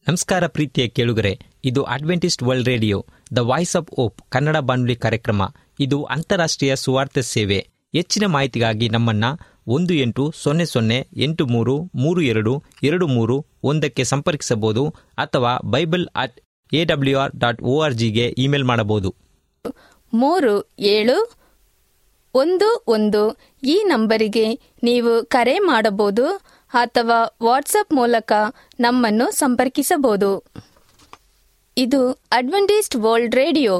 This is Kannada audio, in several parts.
ನಮಸ್ಕಾರ ಪ್ರೀತಿಯ ಕೇಳುಗರೆ ಇದು Adventist world radio the voice of hope Kannada ಬಾನುಲಿ ಕಾರ್ಯಕ್ರಮ ಇದು ಅಂತಾರಾಷ್ಟ್ರೀಯ ಸುವಾರ್ತೆ ಸೇವೆ ಹೆಚ್ಚಿನ ಮಾಹಿತಿಗಾಗಿ ನಮ್ಮನ್ನ ಒಂದು ಎಂಟು ಸೊನ್ನೆ ಸೊನ್ನೆ ಎಂಟು ಮೂರು ಮೂರು ಎರಡು ಎರಡು ಮೂರು ಒಂದಕ್ಕೆ ಸಂಪರ್ಕಿಸಬಹುದು ಅಥವಾ Bible at A W R dot O R ಜಿಗೆ ಇಮೇಲ್ ಮಾಡಬಹುದು ಮೂರು ಏಳು ಒಂದು ಒಂದು ಈ ನಂಬರಿಗೆ ನೀವು ಕರೆ ಮಾಡಬಹುದು ಅಥವಾ ವಾಟ್ಸಪ್ ಮೂಲಕ ನಮ್ಮನ್ನು ಸಂಪರ್ಕಿಸಬಹುದು ಇದು ಅಡ್ವೆಂಟಿಸ್ಟ್ ವರ್ಲ್ಡ್ ರೇಡಿಯೋ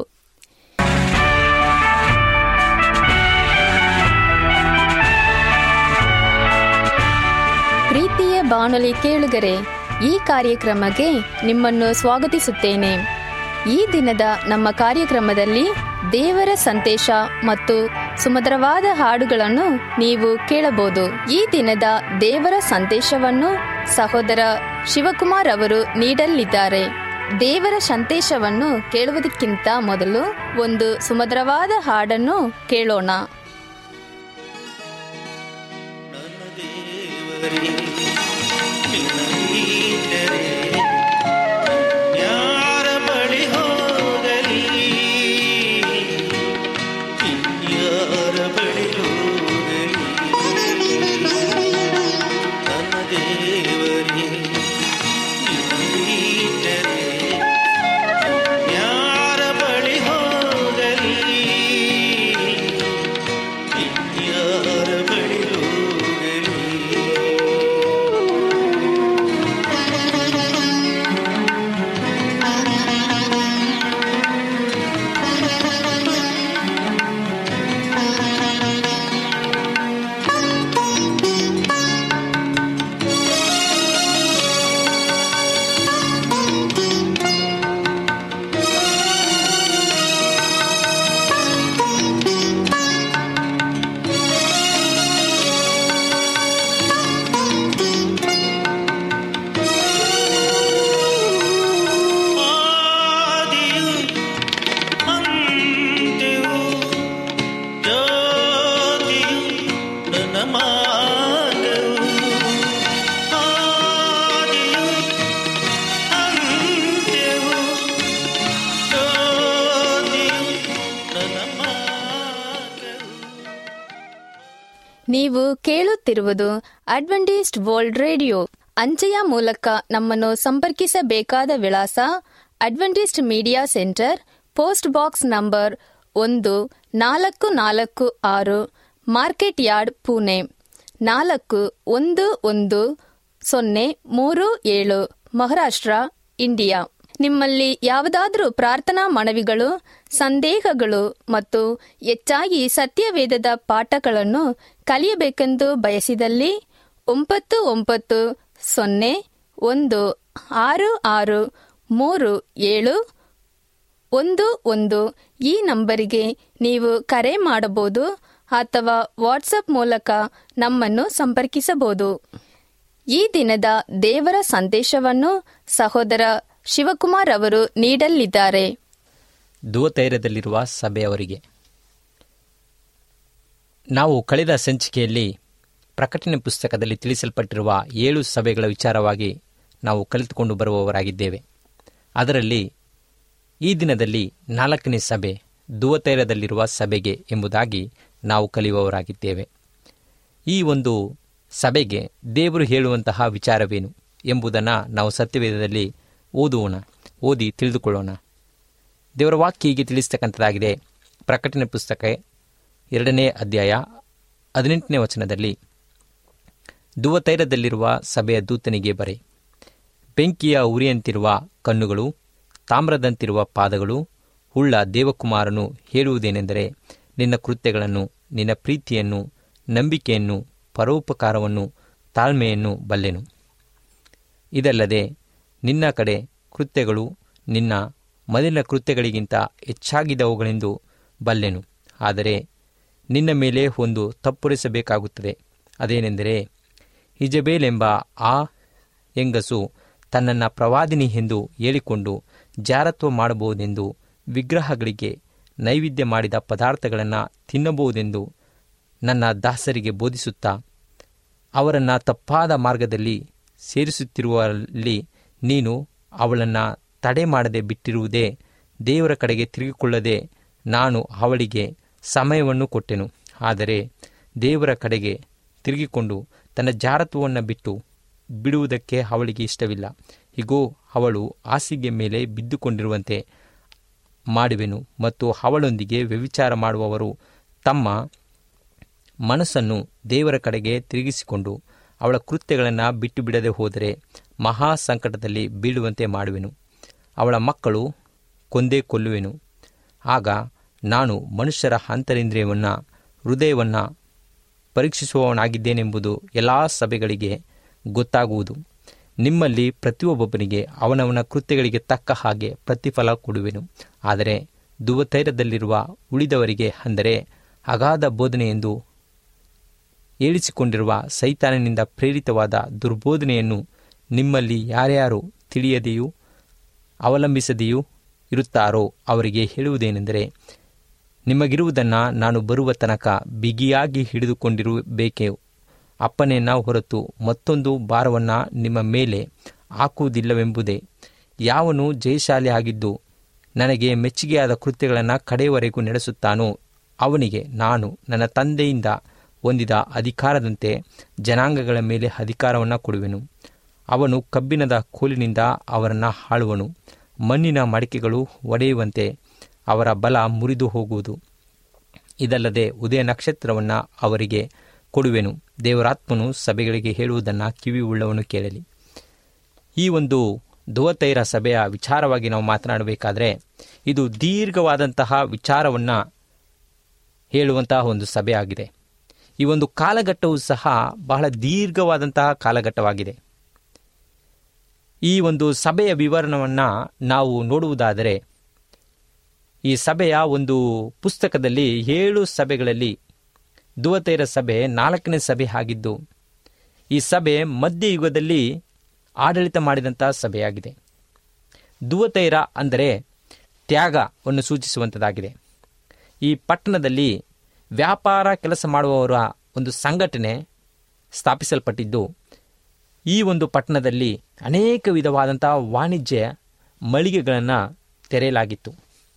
ಪ್ರೀತಿಯ ಬಾನುಲಿ ಕೇಳುಗರೆ ಈ ಕಾರ್ಯಕ್ರಮಕ್ಕೆ ನಿಮ್ಮನ್ನು ಸ್ವಾಗತಿಸುತ್ತೇನೆ ಈ ದಿನದ ನಮ್ಮ ಕಾರ್ಯಕ್ರಮದಲ್ಲಿ ದೇವರ ಸಂದೇಶ ಮತ್ತು ಸುಮಧುರವಾದ ಹಾಡುಗಳನ್ನು ನೀವು ಕೇಳಬಹುದು ಈ ದಿನದ ದೇವರ ಸಂದೇಶವನ್ನು ಸಹೋದರ ಶಿವಕುಮಾರ್ ಅವರು ನೀಡಲಿದ್ದಾರೆ ದೇವರ ಸಂದೇಶವನ್ನು ಕೇಳುವುದಕ್ಕಿಂತ ಮೊದಲು ಒಂದು ಸುಮಧುರವಾದ ಹಾಡನ್ನು ಕೇಳೋಣ ನನ್ನ ದೇವರೇ ನಿನ್ನ ನೀಡರೆ ಯಾರ ಬಳಿ ಹೋಗಲಿ ಯಾರ ಬಳಿ ಹೋಗಲಿ ನನ್ನ ದೇವರೇ ನಿನ್ನ ನೀಡರೆ ಯಾರ ಬಳಿ ಹೋಗಲಿ ಯಾರ ಬಳಿ ಹೋಗಲಿ ಆದಿಯು ಅಂತ್ಯವು ಜ್ಯೋತಿಯು ನನ್ನ ಮಾರ್ಗವು ಆದಿಯು ಅಂತ್ಯವು ಜ್ಯೋತಿಯು ನನ್ನ ಮಾರ್ಗವು ನೀವು ಕೇಳುತ್ತಿರುವುದು ಅಡ್ವೆಂಟಿಸ್ಟ್ ವರ್ಲ್ಡ್ ರೇಡಿಯೋ ಅಂಚೆಯ ಮೂಲಕ ನಮ್ಮನ್ನು ಸಂಪರ್ಕಿಸಬೇಕಾದ ವಿಳಾಸ Adventist media centre post box number ಒಂದು ನಾಲ್ಕು ನಾಲ್ಕು ಆರು ಮಾರ್ಕೆಟ್ ಯಾರ್ಡ್ ಪುಣೆ ನಾಲ್ಕು ಒಂದು ಒಂದು ಸೊನ್ನೆ ಮೂರು ಏಳು ಮಹಾರಾಷ್ಟ್ರ ಇಂಡಿಯಾ ನಿಮ್ಮಲ್ಲಿ ಯಾವುದಾದರೂ ಪ್ರಾರ್ಥನಾ ಮನವಿಗಳು ಸಂದೇಹಗಳು ಮತ್ತು ಹೆಚ್ಚಾಗಿ ಸತ್ಯವೇದದ ಪಾಠಗಳನ್ನು ಕಲಿಯಬೇಕೆಂದು ಬಯಸಿದಲ್ಲಿ ಒಂಬತ್ತು ಒಂಬತ್ತು ಸೊನ್ನೆ ಒಂದು ಆರು ಆರು ಮೂರು ಏಳು ಒಂದು ಒಂದು ಈ ನಂಬರಿಗೆ ನೀವು ಕರೆ ಮಾಡಬಹುದು ಅಥವಾ ವಾಟ್ಸಪ್ ಮೂಲಕ ನಮ್ಮನ್ನು ಸಂಪರ್ಕಿಸಬಹುದು ಈ ದಿನದ ದೇವರ ಸಂದೇಶವನ್ನು ಸಹೋದರ ಶಿವಕುಮಾರ್ ಅವರು ನೀಡಲಿದ್ದಾರೆ ಧುವತೈರದಲ್ಲಿರುವ ಸಭೆಯವರಿಗೆ ನಾವು ಕಳೆದ ಸಂಚಿಕೆಯಲ್ಲಿ ಪ್ರಕಟಣೆ ಪುಸ್ತಕದಲ್ಲಿ ತಿಳಿಸಲ್ಪಟ್ಟಿರುವ ಏಳು ಸಭೆಗಳ ವಿಚಾರವಾಗಿ ನಾವು ಕಲಿತುಕೊಂಡು ಬರುವವರಾಗಿದ್ದೇವೆ ಅದರಲ್ಲಿ ಈ ದಿನದಲ್ಲಿ ನಾಲ್ಕನೇ ಸಭೆ ಧುವತೈರದಲ್ಲಿರುವ ಸಭೆಗೆ ಎಂಬುದಾಗಿ ನಾವು ಕಲಿಯುವವರಾಗಿದ್ದೇವೆ ಈ ಒಂದು ಸಭೆಗೆ ದೇವರು ಹೇಳುವಂತಹ ವಿಚಾರವೇನು ಎಂಬುದನ್ನು ನಾವು ಸತ್ಯವೇದದಲ್ಲಿ ಓದುவோಣ ಓದಿ ತಿಳಿದುಕೊಳ್ಳೋಣ ದೇವರ ವಾಕ್ಯ ಹೀಗೆ ತಿಳಿಸ್ತಕ್ಕಂಥದ್ದಾಗಿದೆ ಪ್ರಕಟಣೆ ಪುಸ್ತಕ ಎರಡನೇ ಅಧ್ಯಾಯ ಹದಿನೆಂಟನೇ ವಚನದಲ್ಲಿ ಧುವತೈರದಲ್ಲಿರುವ ಸಭೆಯ ದೂತನಿಗೆ ಬರೆ ಬೆಂಕಿಯ ಉರಿಯಂತಿರುವ ಕಣ್ಣುಗಳು ತಾಮ್ರದಂತಿರುವ ಪಾದಗಳು ಉಳ್ಳ ದೇವಕುಮಾರನು ಹೇಳುವುದೇನೆಂದರೆ ನಿನ್ನ ಕೃತ್ಯಗಳನ್ನು ನಿನ್ನ ಪ್ರೀತಿಯನ್ನು ನಂಬಿಕೆಯನ್ನು ಪರೋಪಕಾರವನ್ನು ತಾಳ್ಮೆಯನ್ನು ಬಲ್ಲೆನು ಇದಲ್ಲದೆ ನಿನ್ನ ಕಡೆ ಕೃತ್ಯಗಳು ನಿನ್ನ ಮೊದಲಿನ ಕೃತ್ಯಗಳಿಗಿಂತ ಹೆಚ್ಚಾಗಿದ್ದವುಗಳೆಂದು ಬಲ್ಲೆನು ಆದರೆ ನಿನ್ನ ಮೇಲೆ ಒಂದು ತಪ್ಪುರಿಸಬೇಕಾಗುತ್ತದೆ ಅದೇನೆಂದರೆ ಇಜಬೇಲೆಂಬ ಆ ಹೆಂಗಸು ತನ್ನನ್ನು ಪ್ರವಾದಿನಿ ಎಂದು ಹೇಳಿಕೊಂಡು ಜಾರತ್ವ ಮಾಡಬಹುದೆಂದು ವಿಗ್ರಹಗಳಿಗೆ ನೈವೇದ್ಯ ಮಾಡಿದ ಪದಾರ್ಥಗಳನ್ನು ತಿನ್ನಬಹುದೆಂದು ನನ್ನ ದಾಸರಿಗೆ ಬೋಧಿಸುತ್ತಾ ಅವರನ್ನು ತಪ್ಪಾದ ಮಾರ್ಗದಲ್ಲಿ ಸೇರಿಸುತ್ತಿರುವಲ್ಲಿ ನೀನು ಅವಳನ್ನು ತಡೆ ಮಾಡದೆ ಬಿಟ್ಟಿರುವುದೇ ದೇವರ ಕಡೆಗೆ ತಿರುಗಿಕೊಳ್ಳದೆ ನಾನು ಅವಳಿಗೆ ಸಮಯವನ್ನು ಕೊಟ್ಟೆನು ಆದರೆ ದೇವರ ಕಡೆಗೆ ತಿರುಗಿಕೊಂಡು ತನ್ನ ಜಾರತ್ವವನ್ನು ಬಿಟ್ಟು ಬಿಡುವುದಕ್ಕೆ ಅವಳಿಗೆ ಇಷ್ಟವಿಲ್ಲ ಹೀಗೋ ಅವಳು ಹಾಸಿಗೆ ಮೇಲೆ ಬಿದ್ದುಕೊಂಡಿರುವಂತೆ ಮಾಡುವೆನು ಮತ್ತು ಅವಳೊಂದಿಗೆ ವ್ಯವಿಚಾರ ಮಾಡುವವರು ತಮ್ಮ ಮನಸ್ಸನ್ನು ದೇವರ ಕಡೆಗೆ ತಿರುಗಿಸಿಕೊಂಡು ಅವಳ ಕೃತ್ಯಗಳನ್ನು ಬಿಟ್ಟು ಬಿಡದೆ ಹೋದರೆ ಮಹಾ ಸಂಕಟದಲ್ಲಿ ಬೀಳುವಂತೆ ಮಾಡುವೆನು ಅವಳ ಮಕ್ಕಳು ಕೊಂದೇ ಕೊಲ್ಲುವೆನು ಆಗ ನಾನು ಮನುಷ್ಯರ ಅಂತರಿಂದ್ರಿಯವನ್ನು ಹೃದಯವನ್ನು ಪರೀಕ್ಷಿಸುವವನಾಗಿದ್ದೇನೆಂಬುದು ಎಲ್ಲ ಸಭೆಗಳಿಗೆ ಗೊತ್ತಾಗುವುದು ನಿಮ್ಮಲ್ಲಿ ಪ್ರತಿಯೊಬ್ಬೊಬ್ಬನಿಗೆ ಅವನವನ ಕೃತ್ಯಗಳಿಗೆ ತಕ್ಕ ಹಾಗೆ ಪ್ರತಿಫಲ ಕೊಡುವೆನು ಆದರೆ ದುವತೈರದಲ್ಲಿರುವ ಉಳಿದವರಿಗೆ ಅಂದರೆ ಅಗಾಧ ಬೋಧನೆಯೆಂದು ಹೇಳಿಸಿಕೊಂಡಿರುವ ಸೈತಾನನಿಂದ ಪ್ರೇರಿತವಾದ ದುರ್ಬೋಧನೆಯನ್ನು ನಿಮ್ಮಲ್ಲಿ ಯಾರ್ಯಾರು ತಿಳಿಯದೆಯೂ ಅವಲಂಬಿಸದೆಯೂ ಇರುತ್ತಾರೋ ಅವರಿಗೆ ಹೇಳುವುದೇನೆಂದರೆ ನಿಮಗಿರುವುದನ್ನು ನಾನು ಬರುವ ತನಕ ಬಿಗಿಯಾಗಿ ಹಿಡಿದುಕೊಂಡಿರಬೇಕೇ ಅಪ್ಪನೆಯನ್ನ ಹೊರತು ಮತ್ತೊಂದು ಭಾರವನ್ನು ನಿಮ್ಮ ಮೇಲೆ ಹಾಕುವುದಿಲ್ಲವೆಂಬುದೇ ಯಾವನು ಜಯಶಾಲಿ ಆಗಿದ್ದು ನನಗೆ ಮೆಚ್ಚುಗೆಯಾದ ಕೃತ್ಯಗಳನ್ನು ಕಡೆಯವರೆಗೂ ನಡೆಸುತ್ತಾನೋ ಅವನಿಗೆ ನಾನು ನನ್ನ ತಂದೆಯಿಂದ ಹೊಂದಿದ ಅಧಿಕಾರದಂತೆ ಜನಾಂಗಗಳ ಮೇಲೆ ಅಧಿಕಾರವನ್ನು ಕೊಡುವೆನು ಅವನು ಕಬ್ಬಿಣದ ಕೋಲಿನಿಂದ ಅವರನ್ನು ಆಳುವನು ಮಣ್ಣಿನ ಮಡಿಕೆಗಳು ಒಡೆಯುವಂತೆ ಅವರ ಬಲ ಮುರಿದು ಹೋಗುವುದು ಇದಲ್ಲದೆ ಉದಯ ನಕ್ಷತ್ರವನ್ನು ಅವರಿಗೆ ಕೊಡುವೆನು ದೇವರಾತ್ಮನು ಸಭೆಗಳಿಗೆ ಹೇಳುವುದನ್ನು ಕಿವಿ ಉಳ್ಳವನು ಕೇಳಲಿ ಈ ಒಂದು ದುವತೈರ ಸಭೆಯ ವಿಚಾರವಾಗಿ ನಾವು ಮಾತನಾಡಬೇಕಾದ್ರೆ ಇದು ದೀರ್ಘವಾದಂತಹ ವಿಚಾರವನ್ನು ಹೇಳುವಂತಹ ಒಂದು ಸಭೆಯಾಗಿದೆ ಈ ಒಂದು ಕಾಲಘಟ್ಟವು ಸಹ ಬಹಳ ದೀರ್ಘವಾದಂತಹ ಕಾಲಘಟ್ಟವಾಗಿದೆ ಈ ಒಂದು ಸಭೆಯ ವಿವರಣವನ್ನು ನಾವು ನೋಡುವುದಾದರೆ ಈ ಸಭೆಯ ಒಂದು ಪುಸ್ತಕದಲ್ಲಿ ಏಳು ಸಭೆಗಳಲ್ಲಿ ದುವತೈರ ಸಭೆ ನಾಲ್ಕನೇ ಸಭೆ ಆಗಿದ್ದು ಈ ಸಭೆ ಮಧ್ಯಯುಗದಲ್ಲಿ ಆಡಳಿತ ಮಾಡಿದಂತಹ ಸಭೆಯಾಗಿದೆ ದುವತೈರ ಅಂದರೆ ತ್ಯಾಗವನ್ನು ಸೂಚಿಸುವಂಥದ್ದಾಗಿದೆ ಈ ಪಟ್ಟಣದಲ್ಲಿ ವ್ಯಾಪಾರ ಕೆಲಸ ಮಾಡುವವರ ಒಂದು ಸಂಘಟನೆ ಸ್ಥಾಪಿಸಲ್ಪಟ್ಟಿದ್ದು ಈ ಒಂದು ಪಟ್ಟಣದಲ್ಲಿ ಅನೇಕ ವಿಧವಾದಂತಹ ವಾಣಿಜ್ಯ ಮಳಿಗೆಗಳನ್ನು ತೆರೆಯಲಾಗಿತ್ತು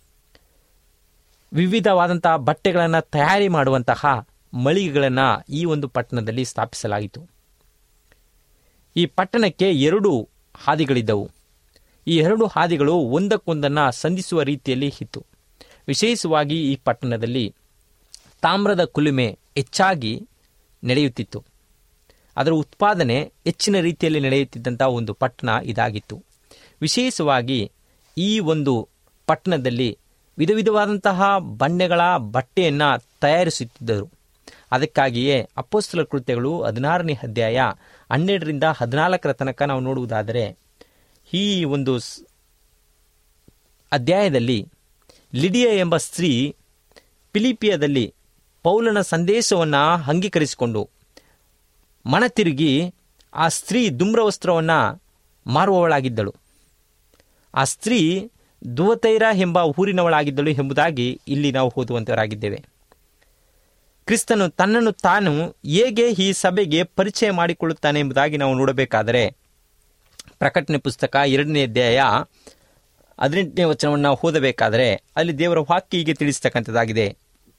ವಿವಿಧವಾದಂತಹ ಬಟ್ಟೆಗಳನ್ನು ತಯಾರಿ ಮಾಡುವಂತಹ ಮಳಿಗೆಗಳನ್ನು ಈ ಒಂದು ಪಟ್ಟಣದಲ್ಲಿ ಸ್ಥಾಪಿಸಲಾಯಿತು ಈ ಪಟ್ಟಣಕ್ಕೆ ಎರಡು ಹಾದಿಗಳಿದ್ದವು ಈ ಎರಡು ಹಾದಿಗಳು ಒಂದಕ್ಕೊಂದನ್ನು ಸಂಧಿಸುವ ರೀತಿಯಲ್ಲಿ ಇತ್ತು ವಿಶೇಷವಾಗಿ ಈ ಪಟ್ಟಣದಲ್ಲಿ ತಾಮ್ರದ ಕುಲುಮೆ ಹೆಚ್ಚಾಗಿ ನಡೆಯುತ್ತಿತ್ತು ಅದರ ಉತ್ಪಾದನೆ ಹೆಚ್ಚಿನ ರೀತಿಯಲ್ಲಿ ನಡೆಯುತ್ತಿದ್ದಂಥ ಒಂದು ಪಟ್ಟಣ ಇದಾಗಿತ್ತು ವಿಶೇಷವಾಗಿ ಈ ಒಂದು ಪಟ್ಟಣದಲ್ಲಿ ವಿಧ ವಿಧವಾದಂತಹ ಬಣ್ಣಗಳ ಬಟ್ಟೆಯನ್ನು ತಯಾರಿಸುತ್ತಿದ್ದರು ಅದಕ್ಕಾಗಿಯೇ ಅಪ್ಪೋಸ್ತಲ ಕೃತ್ಯಗಳು ಹದಿನಾರನೇ ಅಧ್ಯಾಯ ಹನ್ನೆರಡರಿಂದ ಹದಿನಾಲ್ಕರ ತನಕ ನಾವು ನೋಡುವುದಾದರೆ ಈ ಒಂದು ಸ್- ಅಧ್ಯಾಯದಲ್ಲಿ ಲಿಡಿಯ ಎಂಬ ಸ್ತ್ರೀ ಫಿಲಿಪಿಯದಲ್ಲಿ ಪೌಲನ ಸಂದೇಶವನ್ನು ಅಂಗೀಕರಿಸಿಕೊಂಡು ಮನತಿರುಗಿ ಆ ಸ್ತ್ರೀ ಧೂಮ್ರವಸ್ತ್ರವನ್ನು ಮಾರುವವಳಾಗಿದ್ದಳು ಆ ಸ್ತ್ರೀ ದುವತೈರ ಎಂಬ ಊರಿನವಳಾಗಿದ್ದಳು ಎಂಬುದಾಗಿ ಇಲ್ಲಿ ನಾವು ಓದುವಂತವರಾಗಿದ್ದೇವೆ ಕ್ರಿಸ್ತನು ತನ್ನನ್ನು ತಾನು ಹೇಗೆ ಈ ಸಭೆಗೆ ಪರಿಚಯ ಮಾಡಿಕೊಳ್ಳುತ್ತಾನೆ ಎಂಬುದಾಗಿ ನಾವು ನೋಡಬೇಕಾದರೆ ಪ್ರಕಟಣೆ ಪುಸ್ತಕ ಎರಡನೇ ಅಧ್ಯಾಯ ಹದಿನೆಂಟನೇ ವಚನವನ್ನು ಓದಬೇಕಾದರೆ ಅಲ್ಲಿ ದೇವರ ವಾಕ್ಯ ಹೀಗೆ ತಿಳಿಸ್ತಕ್ಕಂಥದ್ದಾಗಿದೆ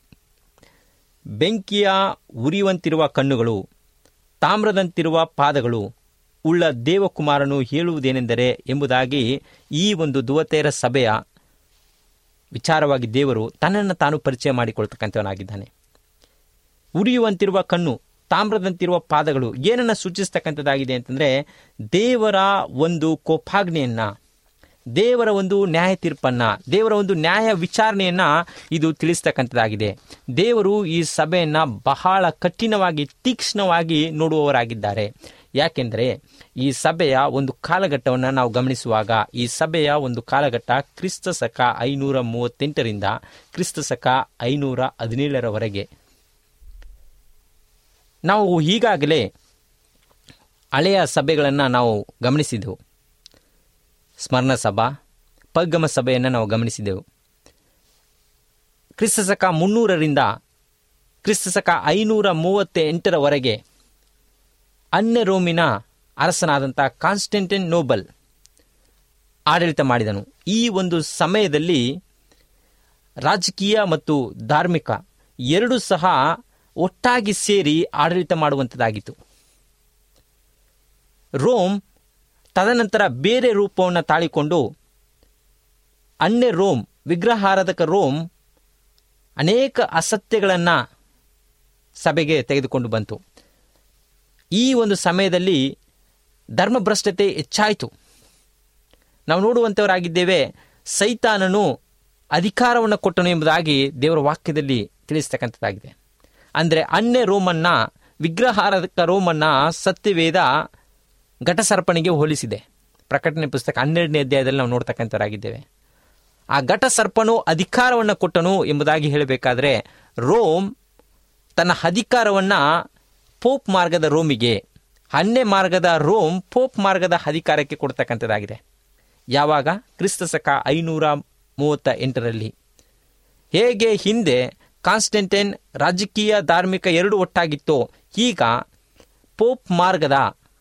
ಬೆಂಕಿಯ ಉರಿಯುವಂತಿರುವ ಕಣ್ಣುಗಳು ತಾಮ್ರದಂತಿರುವ ಪಾದಗಳು ಉಳ್ಳ ದೇವಕುಮಾರನು ಹೇಳುವುದೇನೆಂದರೆ ಎಂಬುದಾಗಿ ಈ ಒಂದು ದುವತೇರ ಸಭೆಯ ವಿಚಾರವಾಗಿ ದೇವರು ತನ್ನನ್ನು ತಾನು ಪರಿಚಯ ಮಾಡಿಕೊಳ್ತಕ್ಕಂಥವನಾಗಿದ್ದಾನೆ ಉರಿಯುವಂತಿರುವ ಕಣ್ಣು ತಾಮ್ರದಂತಿರುವ ಪಾದಗಳು ಏನನ್ನು ಸೂಚಿಸ್ತಕ್ಕಂಥದ್ದಾಗಿದೆ ಅಂತಂದರೆ ದೇವರ ಒಂದು ಕೋಪಾಗ್ನೆಯನ್ನು ದೇವರ ಒಂದು ನ್ಯಾಯ ತೀರ್ಪನ್ನ ದೇವರ ಒಂದು ನ್ಯಾಯ ವಿಚಾರಣೆಯನ್ನ ಇದು ತಿಳಿಸ್ತಕ್ಕಂಥದ್ದಾಗಿದೆ ದೇವರು ಈ ಸಭೆಯನ್ನ ಬಹಳ ಕಠಿಣವಾಗಿ ತೀಕ್ಷ್ಣವಾಗಿ ನೋಡುವವರಾಗಿದ್ದಾರೆ ಯಾಕೆಂದರೆ ಈ ಸಭೆಯ ಒಂದು ಕಾಲಘಟ್ಟವನ್ನು ನಾವು ಗಮನಿಸುವಾಗ ಈ ಸಭೆಯ ಒಂದು ಕಾಲಘಟ್ಟ ಕ್ರಿಸ್ತ ಶಕ ಐನೂರ ಮೂವತ್ತೆಂಟರಿಂದ ಕ್ರಿಸ್ತ ಶಕ ಐನೂರ ಹದಿನೇಳರವರೆಗೆ ನಾವು ಈಗಾಗಲೇ ಹಳೆಯ ಸಭೆಗಳನ್ನು ನಾವು ಗಮನಿಸಿದೆವು ಸ್ಮರಣ ಸಭಾ ಪಗ್ಗಮ ಸಭೆಯನ್ನು ನಾವು ಗಮನಿಸಿದೆವು ಕ್ರಿಸ್ತಶಕ ಮುನ್ನೂರರಿಂದ ಕ್ರಿಸ್ತಶಕ ಐನೂರ ಮೂವತ್ತ ಎಂಟರವರೆಗೆ ಅನ್ಯ ರೋಮಿನ ಅರಸನಾದಂಥ ಕಾನ್ಸ್ಟೆಂಟಿನ್ ನೋಬಲ್ ಆಡಳಿತ ಮಾಡಿದನು ಈ ಒಂದು ಸಮಯದಲ್ಲಿ ರಾಜಕೀಯ ಮತ್ತು ಧಾರ್ಮಿಕ ಎರಡೂ ಸಹ ಒಟ್ಟಾಗಿ ಸೇರಿ ಆಡಳಿತ ಮಾಡುವಂಥದ್ದಾಗಿತ್ತು ರೋಮ್ ತದನಂತರ ಬೇರೆ ರೂಪವನ್ನು ತಾಳಿಕೊಂಡು ಅನ್ಯ ರೋಮ್ ವಿಗ್ರಹಾರಾಧಕ ರೋಮ್ ಅನೇಕ ಅಸತ್ಯಗಳನ್ನು ಸಭೆಗೆ ತೆಗೆದುಕೊಂಡು ಬಂತು ಈ ಒಂದು ಸಮಯದಲ್ಲಿ ಧರ್ಮಭ್ರಷ್ಟತೆ ಹೆಚ್ಚಾಯಿತು ನಾವು ನೋಡುವಂಥವರಾಗಿದ್ದೇವೆ ಸೈತಾನನು ಅಧಿಕಾರವನ್ನು ಕೊಟ್ಟನು ಎಂಬುದಾಗಿ ದೇವರ ವಾಕ್ಯದಲ್ಲಿ ತಿಳಿಸ್ತಕ್ಕಂಥದ್ದಾಗಿದೆ ಅಂದರೆ ಅನ್ಯ ರೋಮನ್ನ ವಿಗ್ರಹಾರಾಧಕ ರೋಮನ್ನ ಸತ್ಯವೇದ ಘಟಸರ್ಪಣಿಗೆ ಹೋಲಿಸಿದೆ ಪ್ರಕಟಣೆ ಪುಸ್ತಕ ಹನ್ನೆರಡನೇ ಅಧ್ಯಾಯದಲ್ಲಿ ನಾವು ನೋಡ್ತಕ್ಕಂಥವರಾಗಿದ್ದೇವೆ ಆ ಘಟಸರ್ಪನು ಅಧಿಕಾರವನ್ನು ಕೊಟ್ಟನು ಎಂಬುದಾಗಿ ಹೇಳಬೇಕಾದ್ರೆ ರೋಮ್ ತನ್ನ ಅಧಿಕಾರವನ್ನ ಪೋಪ್ ಮಾರ್ಗದ ರೋಮಿಗೆ ಅನ್ಯ ಮಾರ್ಗದ ರೋಮ್ ಪೋಪ್ ಮಾರ್ಗದ ಅಧಿಕಾರಕ್ಕೆ ಕೊಡ್ತಕ್ಕಂಥದ್ದಾಗಿದೆ ಯಾವಾಗ ಕ್ರಿಸ್ತ ಶಕ ಐನೂರ ಮೂವತ್ತ ಎಂಟರಲ್ಲಿ ಹೇಗೆ ಹಿಂದೆ ಕಾನ್ಸ್ಟೆಂಟೈನ್ ರಾಜಕೀಯ ಧಾರ್ಮಿಕ ಎರಡು ಒಟ್ಟಾಗಿತ್ತೋ ಈಗ ಪೋಪ್ ಮಾರ್ಗದ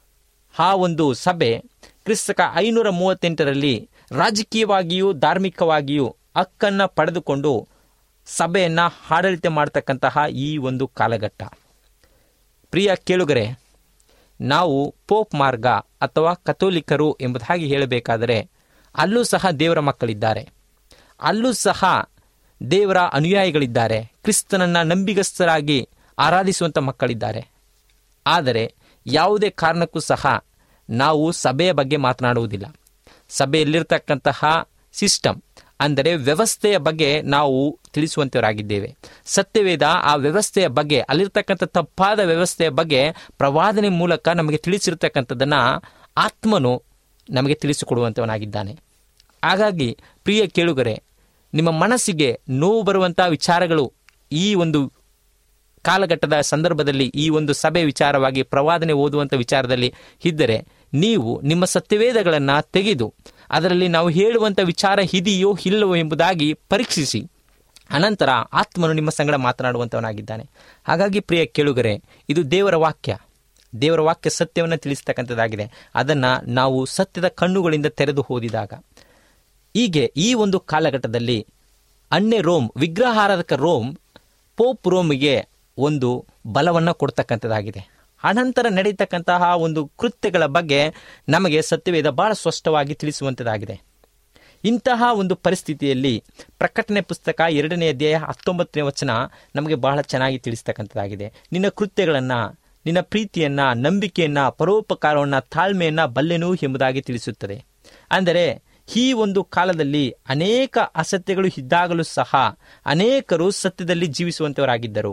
ಆ ಒಂದು ಸಭೆ ಕ್ರಿಸ್ತಕ ಐನೂರ ಮೂವತ್ತೆಂಟರಲ್ಲಿ ರಾಜಕೀಯವಾಗಿಯೂ ಧಾರ್ಮಿಕವಾಗಿಯೂ ಹಕ್ಕನ್ನು ಪಡೆದುಕೊಂಡು ಸಭೆಯನ್ನು ಆಡಳಿತ ಮಾಡ್ತಕ್ಕಂತಹ ಈ ಒಂದು ಕಾಲಘಟ್ಟ ಪ್ರಿಯ ಕೇಳುಗರೆ ನಾವು ಪೋಪ್ ಮಾರ್ಗ ಅಥವಾ ಕಥೋಲಿಕರು ಎಂಬುದಾಗಿ ಹೇಳಬೇಕಾದರೆ ಅಲ್ಲೂ ಸಹ ದೇವರ ಮಕ್ಕಳಿದ್ದಾರೆ ಅಲ್ಲೂ ಸಹ ದೇವರ ಅನುಯಾಯಿಗಳಿದ್ದಾರೆ ಕ್ರಿಸ್ತನನ್ನ ನಂಬಿಗಸ್ತರಾಗಿ ಆರಾಧಿಸುವಂಥ ಮಕ್ಕಳಿದ್ದಾರೆ ಆದರೆ ಯಾವುದೇ ಕಾರಣಕ್ಕೂ ಸಹ ನಾವು ಸಭೆಯ ಬಗ್ಗೆ ಮಾತನಾಡುವುದಿಲ್ಲ ಸಭೆಯಲ್ಲಿರ್ತಕ್ಕಂತಹ ಸಿಸ್ಟಮ್ ಅಂದರೆ ವ್ಯವಸ್ಥೆಯ ಬಗ್ಗೆ ನಾವು ತಿಳಿಸುವಂತವರಾಗಿದ್ದೇವೆ ಸತ್ಯವೇದ ಆ ವ್ಯವಸ್ಥೆಯ ಬಗ್ಗೆ ಅಲ್ಲಿರ್ತಕ್ಕಂಥ ತಪ್ಪಾದ ವ್ಯವಸ್ಥೆಯ ಬಗ್ಗೆ ಪ್ರವಾದನೆ ಮೂಲಕ ನಮಗೆ ತಿಳಿಸಿರ್ತಕ್ಕಂಥದ್ದನ್ನು ಆತ್ಮನು ನಮಗೆ ತಿಳಿಸಿಕೊಡುವಂಥವನಾಗಿದ್ದಾನೆ ಹಾಗಾಗಿ ಪ್ರಿಯ ಕೇಳುಗರೆ ನಿಮ್ಮ ಮನಸ್ಸಿಗೆ ನೋವು ಬರುವಂಥ ವಿಚಾರಗಳು ಈ ಒಂದು ಕಾಲಘಟ್ಟದ ಸಂದರ್ಭದಲ್ಲಿ ಈ ಒಂದು ಸಭೆ ವಿಚಾರವಾಗಿ ಪ್ರವಾದನೆ ಓದುವಂಥ ವಿಚಾರದಲ್ಲಿ ಇದ್ದರೆ ನೀವು ನಿಮ್ಮ ಸತ್ಯವೇದಗಳನ್ನು ತೆಗೆದು ಅದರಲ್ಲಿ ನಾವು ಹೇಳುವಂಥ ವಿಚಾರ ಇದೆಯೋ ಇಲ್ಲವೋ ಎಂಬುದಾಗಿ ಪರೀಕ್ಷಿಸಿ ಅನಂತರ ಆತ್ಮನು ನಿಮ್ಮ ಸಂಗಡ ಮಾತನಾಡುವಂಥವನಾಗಿದ್ದಾನೆ ಹಾಗಾಗಿ ಪ್ರಿಯ ಕೇಳುಗರೆ ಇದು ದೇವರ ವಾಕ್ಯ ದೇವರ ವಾಕ್ಯ ಸತ್ಯವನ್ನು ತಿಳಿಸ್ತಕ್ಕಂಥದ್ದಾಗಿದೆ ಅದನ್ನು ನಾವು ಸತ್ಯದ ಕಣ್ಣುಗಳಿಂದ ತೆರೆದು ಓದಿದಾಗ ಹೀಗೆ ಈ ಒಂದು ಕಾಲಘಟ್ಟದಲ್ಲಿ ಅನ್ಯ ರೋಮ್ ವಿಗ್ರಹಾರಾಧಕ ರೋಮ್ ಪೋಪ್ ರೋಮಿಗೆ ಒಂದು ಬಲವನ್ನು ಕೊಡ್ತಕ್ಕಂಥದ್ದಾಗಿದೆ ಅನಂತರ ನಡೀತಕ್ಕಂತಹ ಒಂದು ಕೃತ್ಯಗಳ ಬಗ್ಗೆ ನಮಗೆ ಸತ್ಯವೇದ ಬಹಳ ಸ್ಪಷ್ಟವಾಗಿ ತಿಳಿಸುವಂಥದ್ದಾಗಿದೆ ಇಂತಹ ಒಂದು ಪರಿಸ್ಥಿತಿಯಲ್ಲಿ ಪ್ರಕಟಣೆ ಪುಸ್ತಕ ಎರಡನೇ ಅಧ್ಯಾಯ ಹತ್ತೊಂಬತ್ತನೇ ವಚನ ನಮಗೆ ಬಹಳ ಚೆನ್ನಾಗಿ ತಿಳಿಸ್ತಕ್ಕಂಥದ್ದಾಗಿದೆ ನಿನ್ನ ಕೃತ್ಯಗಳನ್ನು ನಿನ್ನ ಪ್ರೀತಿಯನ್ನ ನಂಬಿಕೆಯನ್ನ ಪರೋಪಕಾರವನ್ನ ತಾಳ್ಮೆಯನ್ನ ಬಲ್ಲೆನು ಎಂಬುದಾಗಿ ತಿಳಿಸುತ್ತದೆ ಅಂದರೆ ಈ ಒಂದು ಕಾಲದಲ್ಲಿ ಅನೇಕ ಅಸತ್ಯಗಳು ಇದ್ದಾಗಲೂ ಸಹ ಅನೇಕರು ಸತ್ಯದಲ್ಲಿ ಜೀವಿಸುವಂತವರಾಗಿದ್ದರು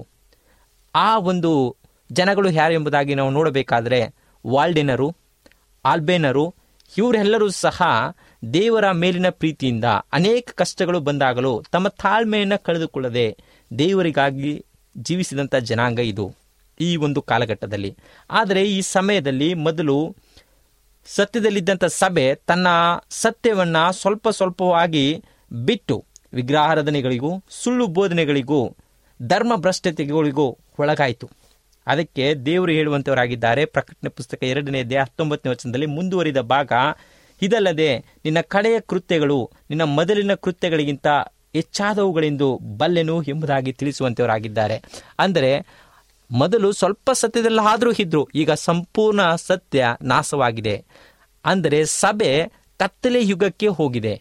ಆ ಒಂದು ಜನಗಳು ಯಾರು ಎಂಬುದಾಗಿ ನಾವು ನೋಡಬೇಕಾದ್ರೆ ವಾಲ್ಡೆನರು ಆಲ್ಬೇನರು ಇವರೆಲ್ಲರೂ ಸಹ ದೇವರ ಮೇಲಿನ ಪ್ರೀತಿಯಿಂದ ಅನೇಕ ಕಷ್ಟಗಳು ಬಂದಾಗಲೂ ತಮ್ಮ ತಾಳ್ಮೆಯನ್ನು ಕಳೆದುಕೊಳ್ಳದೆ ದೇವರಿಗಾಗಿ ಜೀವಿಸಿದಂಥ ಜನಾಂಗ ಇದು ಈ ಒಂದು ಕಾಲಘಟ್ಟದಲ್ಲಿ ಆದರೆ ಈ ಸಮಯದಲ್ಲಿ ಮೊದಲು ಸತ್ಯದಲ್ಲಿದ್ದಂಥ ಸಭೆ ತನ್ನ ಸತ್ಯವನ್ನ ಸ್ವಲ್ಪ ಸ್ವಲ್ಪವಾಗಿ ಬಿಟ್ಟು ವಿಗ್ರಹಾರಾಧನೆಗಳಿಗೂ ಸುಳ್ಳು ಬೋಧನೆಗಳಿಗೂ ಧರ್ಮ ಭ್ರಷ್ಟತೆಗಳಿಗೂ ಒಳಗಾಯಿತು ಅದಕ್ಕೆ ದೇವರು ಹೇಳುವಂತವರಾಗಿದ್ದಾರೆ ಪ್ರಕಟಣೆ ಪುಸ್ತಕ ಎರಡನೇ ಅಧ್ಯಾಯ ಹತ್ತೊಂಬತ್ತನೇ ವಚನದಲ್ಲಿ ಮುಂದುವರಿದ ಭಾಗ ಇದಲ್ಲದೆ ನಿನ್ನ ಕಡೆಯ ಕೃತ್ಯಗಳು ನಿನ್ನ ಮೊದಲಿನ ಕೃತ್ಯಗಳಿಗಿಂತ ಹೆಚ್ಚಾದವುಗಳೆಂದು ಬಲ್ಲೆನು ಎಂಬುದಾಗಿ ತಿಳಿಸುವಂತವರಾಗಿದ್ದಾರೆ ಅಂದರೆ ಮೊದಲು ಸ್ವಲ್ಪ ಸತ್ಯದಲ್ಲಾದರೂ ಇದ್ರು ಈಗ ಸಂಪೂರ್ಣ ಸತ್ಯ ನಾಶವಾಗಿದೆ ಅಂದರೆ ಸಭೆ ಕತ್ತಲೆ ಯುಗಕ್ಕೆ ಹೋಗಿದೆ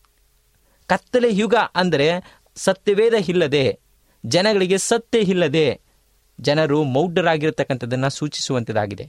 ಕತ್ತಲೆ ಯುಗ ಅಂದರೆ ಸತ್ಯವೇದ ಇಲ್ಲದೆ ಜನಗಳಿಗೆ ಸತ್ಯ ಇಲ್ಲದೆ ಜನರು ಮೌಢರಾಗಿರತಕ್ಕಂಥದ್ದನ್ನು ಸೂಚಿಸುವಂಥದ್ದಾಗಿದೆ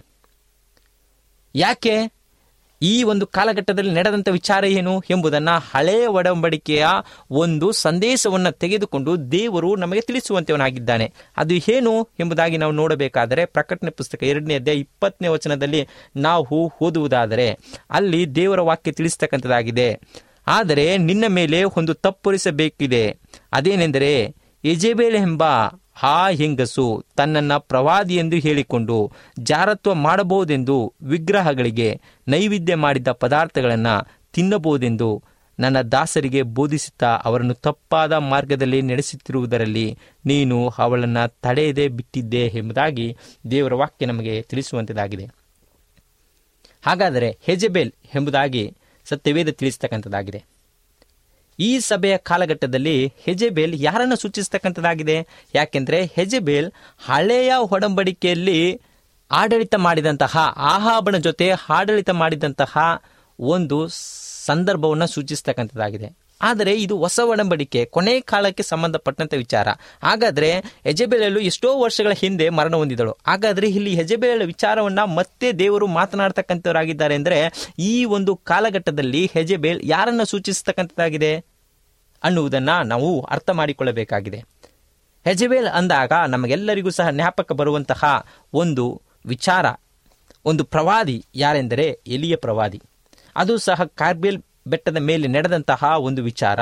ಯಾಕೆ ಈ ಒಂದು ಕಾಲಘಟ್ಟದಲ್ಲಿ ನಡೆದಂಥ ವಿಚಾರ ಏನು ಎಂಬುದನ್ನು ಹಳೆಯ ಒಡಂಬಡಿಕೆಯ ಒಂದು ಸಂದೇಶವನ್ನು ತೆಗೆದುಕೊಂಡು ದೇವರು ನಮಗೆ ತಿಳಿಸುವಂತವನಾಗಿದ್ದಾನೆ ಅದು ಏನು ಎಂಬುದಾಗಿ ನಾವು ನೋಡಬೇಕಾದರೆ ಪ್ರಕಟಣೆ ಪುಸ್ತಕ ಎರಡನೇ ಅಧ್ಯಾಯ ಇಪ್ಪತ್ತನೇ ವಚನದಲ್ಲಿ ನಾವು ಓದುವುದಾದರೆ ಅಲ್ಲಿ ದೇವರ ವಾಕ್ಯ ತಿಳಿಸ್ತಕ್ಕಂಥದ್ದಾಗಿದೆ ಆದರೆ ನಿನ್ನ ಮೇಲೆ ಒಂದು ತಪ್ಪುರಿಸಬೇಕಿದೆ ಅದೇನೆಂದರೆ ಎಜೆಬೇಲ್ ಎಂಬ ಆ ಹೆಂಗಸು ತನ್ನನ್ನು ಪ್ರವಾದಿ ಎಂದು ಹೇಳಿಕೊಂಡು ಜಾರತ್ವ ಮಾಡಬಹುದೆಂದು ವಿಗ್ರಹಗಳಿಗೆ ನೈವೇದ್ಯ ಮಾಡಿದ ಪದಾರ್ಥಗಳನ್ನು ತಿನ್ನಬಹುದೆಂದು ನನ್ನ ದಾಸರಿಗೆ ಬೋಧಿಸುತ್ತಾ ಅವರನ್ನು ತಪ್ಪಾದ ಮಾರ್ಗದಲ್ಲಿ ನಡೆಸುತ್ತಿರುವುದರಲ್ಲಿ ನೀನು ಅವಳನ್ನು ತಡೆಯದೆ ಬಿಟ್ಟಿದ್ದೆ ಎಂಬುದಾಗಿ ದೇವರ ವಾಕ್ಯ ನಮಗೆ ತಿಳಿಸುವಂಥದ್ದಾಗಿದೆ ಹಾಗಾದರೆ ಹೆಜೆಬೆಲ್ ಎಂಬುದಾಗಿ ಸತ್ಯವೇದ ತಿಳಿಸ್ತಕ್ಕಂಥದ್ದಾಗಿದೆ ಈ ಸಭೆಯ ಕಾಲಘಟ್ಟದಲ್ಲಿ ಹೆಜೆಬೇಲ್ ಯಾರನ್ನು ಸೂಚಿಸ್ತಕ್ಕಂಥದ್ದಾಗಿದೆ ಯಾಕೆಂದ್ರೆ ಹೆಜೆಬೇಲ್ ಹಳೆಯ ಒಡಂಬಡಿಕೆಯಲ್ಲಿ ಆಡಳಿತ ಮಾಡಿದಂತಹ ಆಹಾಬನ ಜೊತೆ ಆಡಳಿತ ಮಾಡಿದಂತಹ ಒಂದು ಸಂದರ್ಭವನ್ನು ಸೂಚಿಸ್ತಕ್ಕಂಥದ್ದಾಗಿದೆ ಆದರೆ ಇದು ಹೊಸ ಒಡಂಬಡಿಕೆ ಕೊನೆ ಕಾಲಕ್ಕೆ ಸಂಬಂಧಪಟ್ಟಂತ ವಿಚಾರ ಹಾಗಾದ್ರೆ ಎಜೆಬೆಲಲು ಎಷ್ಟೋ ವರ್ಷಗಳ ಹಿಂದೆ ಮರಣ ಹೊಂದಿದಳು ಹಾಗಾದ್ರೆ ಇಲ್ಲಿ ಹೆಜೆಬೆಲ ವಿಚಾರವನ್ನ ಮತ್ತೆ ದೇವರು ಮಾತನಾಡ್ತಕ್ಕಂಥವರಾಗಿದ್ದಾರೆ ಅಂದ್ರೆ ಈ ಒಂದು ಕಾಲಘಟ್ಟದಲ್ಲಿ ಹೆಜೆಬೇಲ್ ಯಾರನ್ನ ಸೂಚಿಸ್ತಕ್ಕಂಥದ್ದಾಗಿದೆ ಅನ್ನುವುದನ್ನ ನಾವು ಅರ್ಥ ಮಾಡಿಕೊಳ್ಳಬೇಕಾಗಿದೆ ಹೆಜೆಬೇಲ್ ಅಂದಾಗ ನಮಗೆಲ್ಲರಿಗೂ ಸಹ ಜ್ಞಾಪಕ ಬರುವಂತಹ ಒಂದು ವಿಚಾರ ಒಂದು ಪ್ರವಾದಿ ಯಾರೆಂದರೆ ಎಲಿಯ ಪ್ರವಾದಿ ಅದು ಸಹ ಕಾರ್ಬೇಲ್ ಬೆಟ್ಟದ ಮೇಲೆ ನಡೆದಂತಹ ಒಂದು ವಿಚಾರ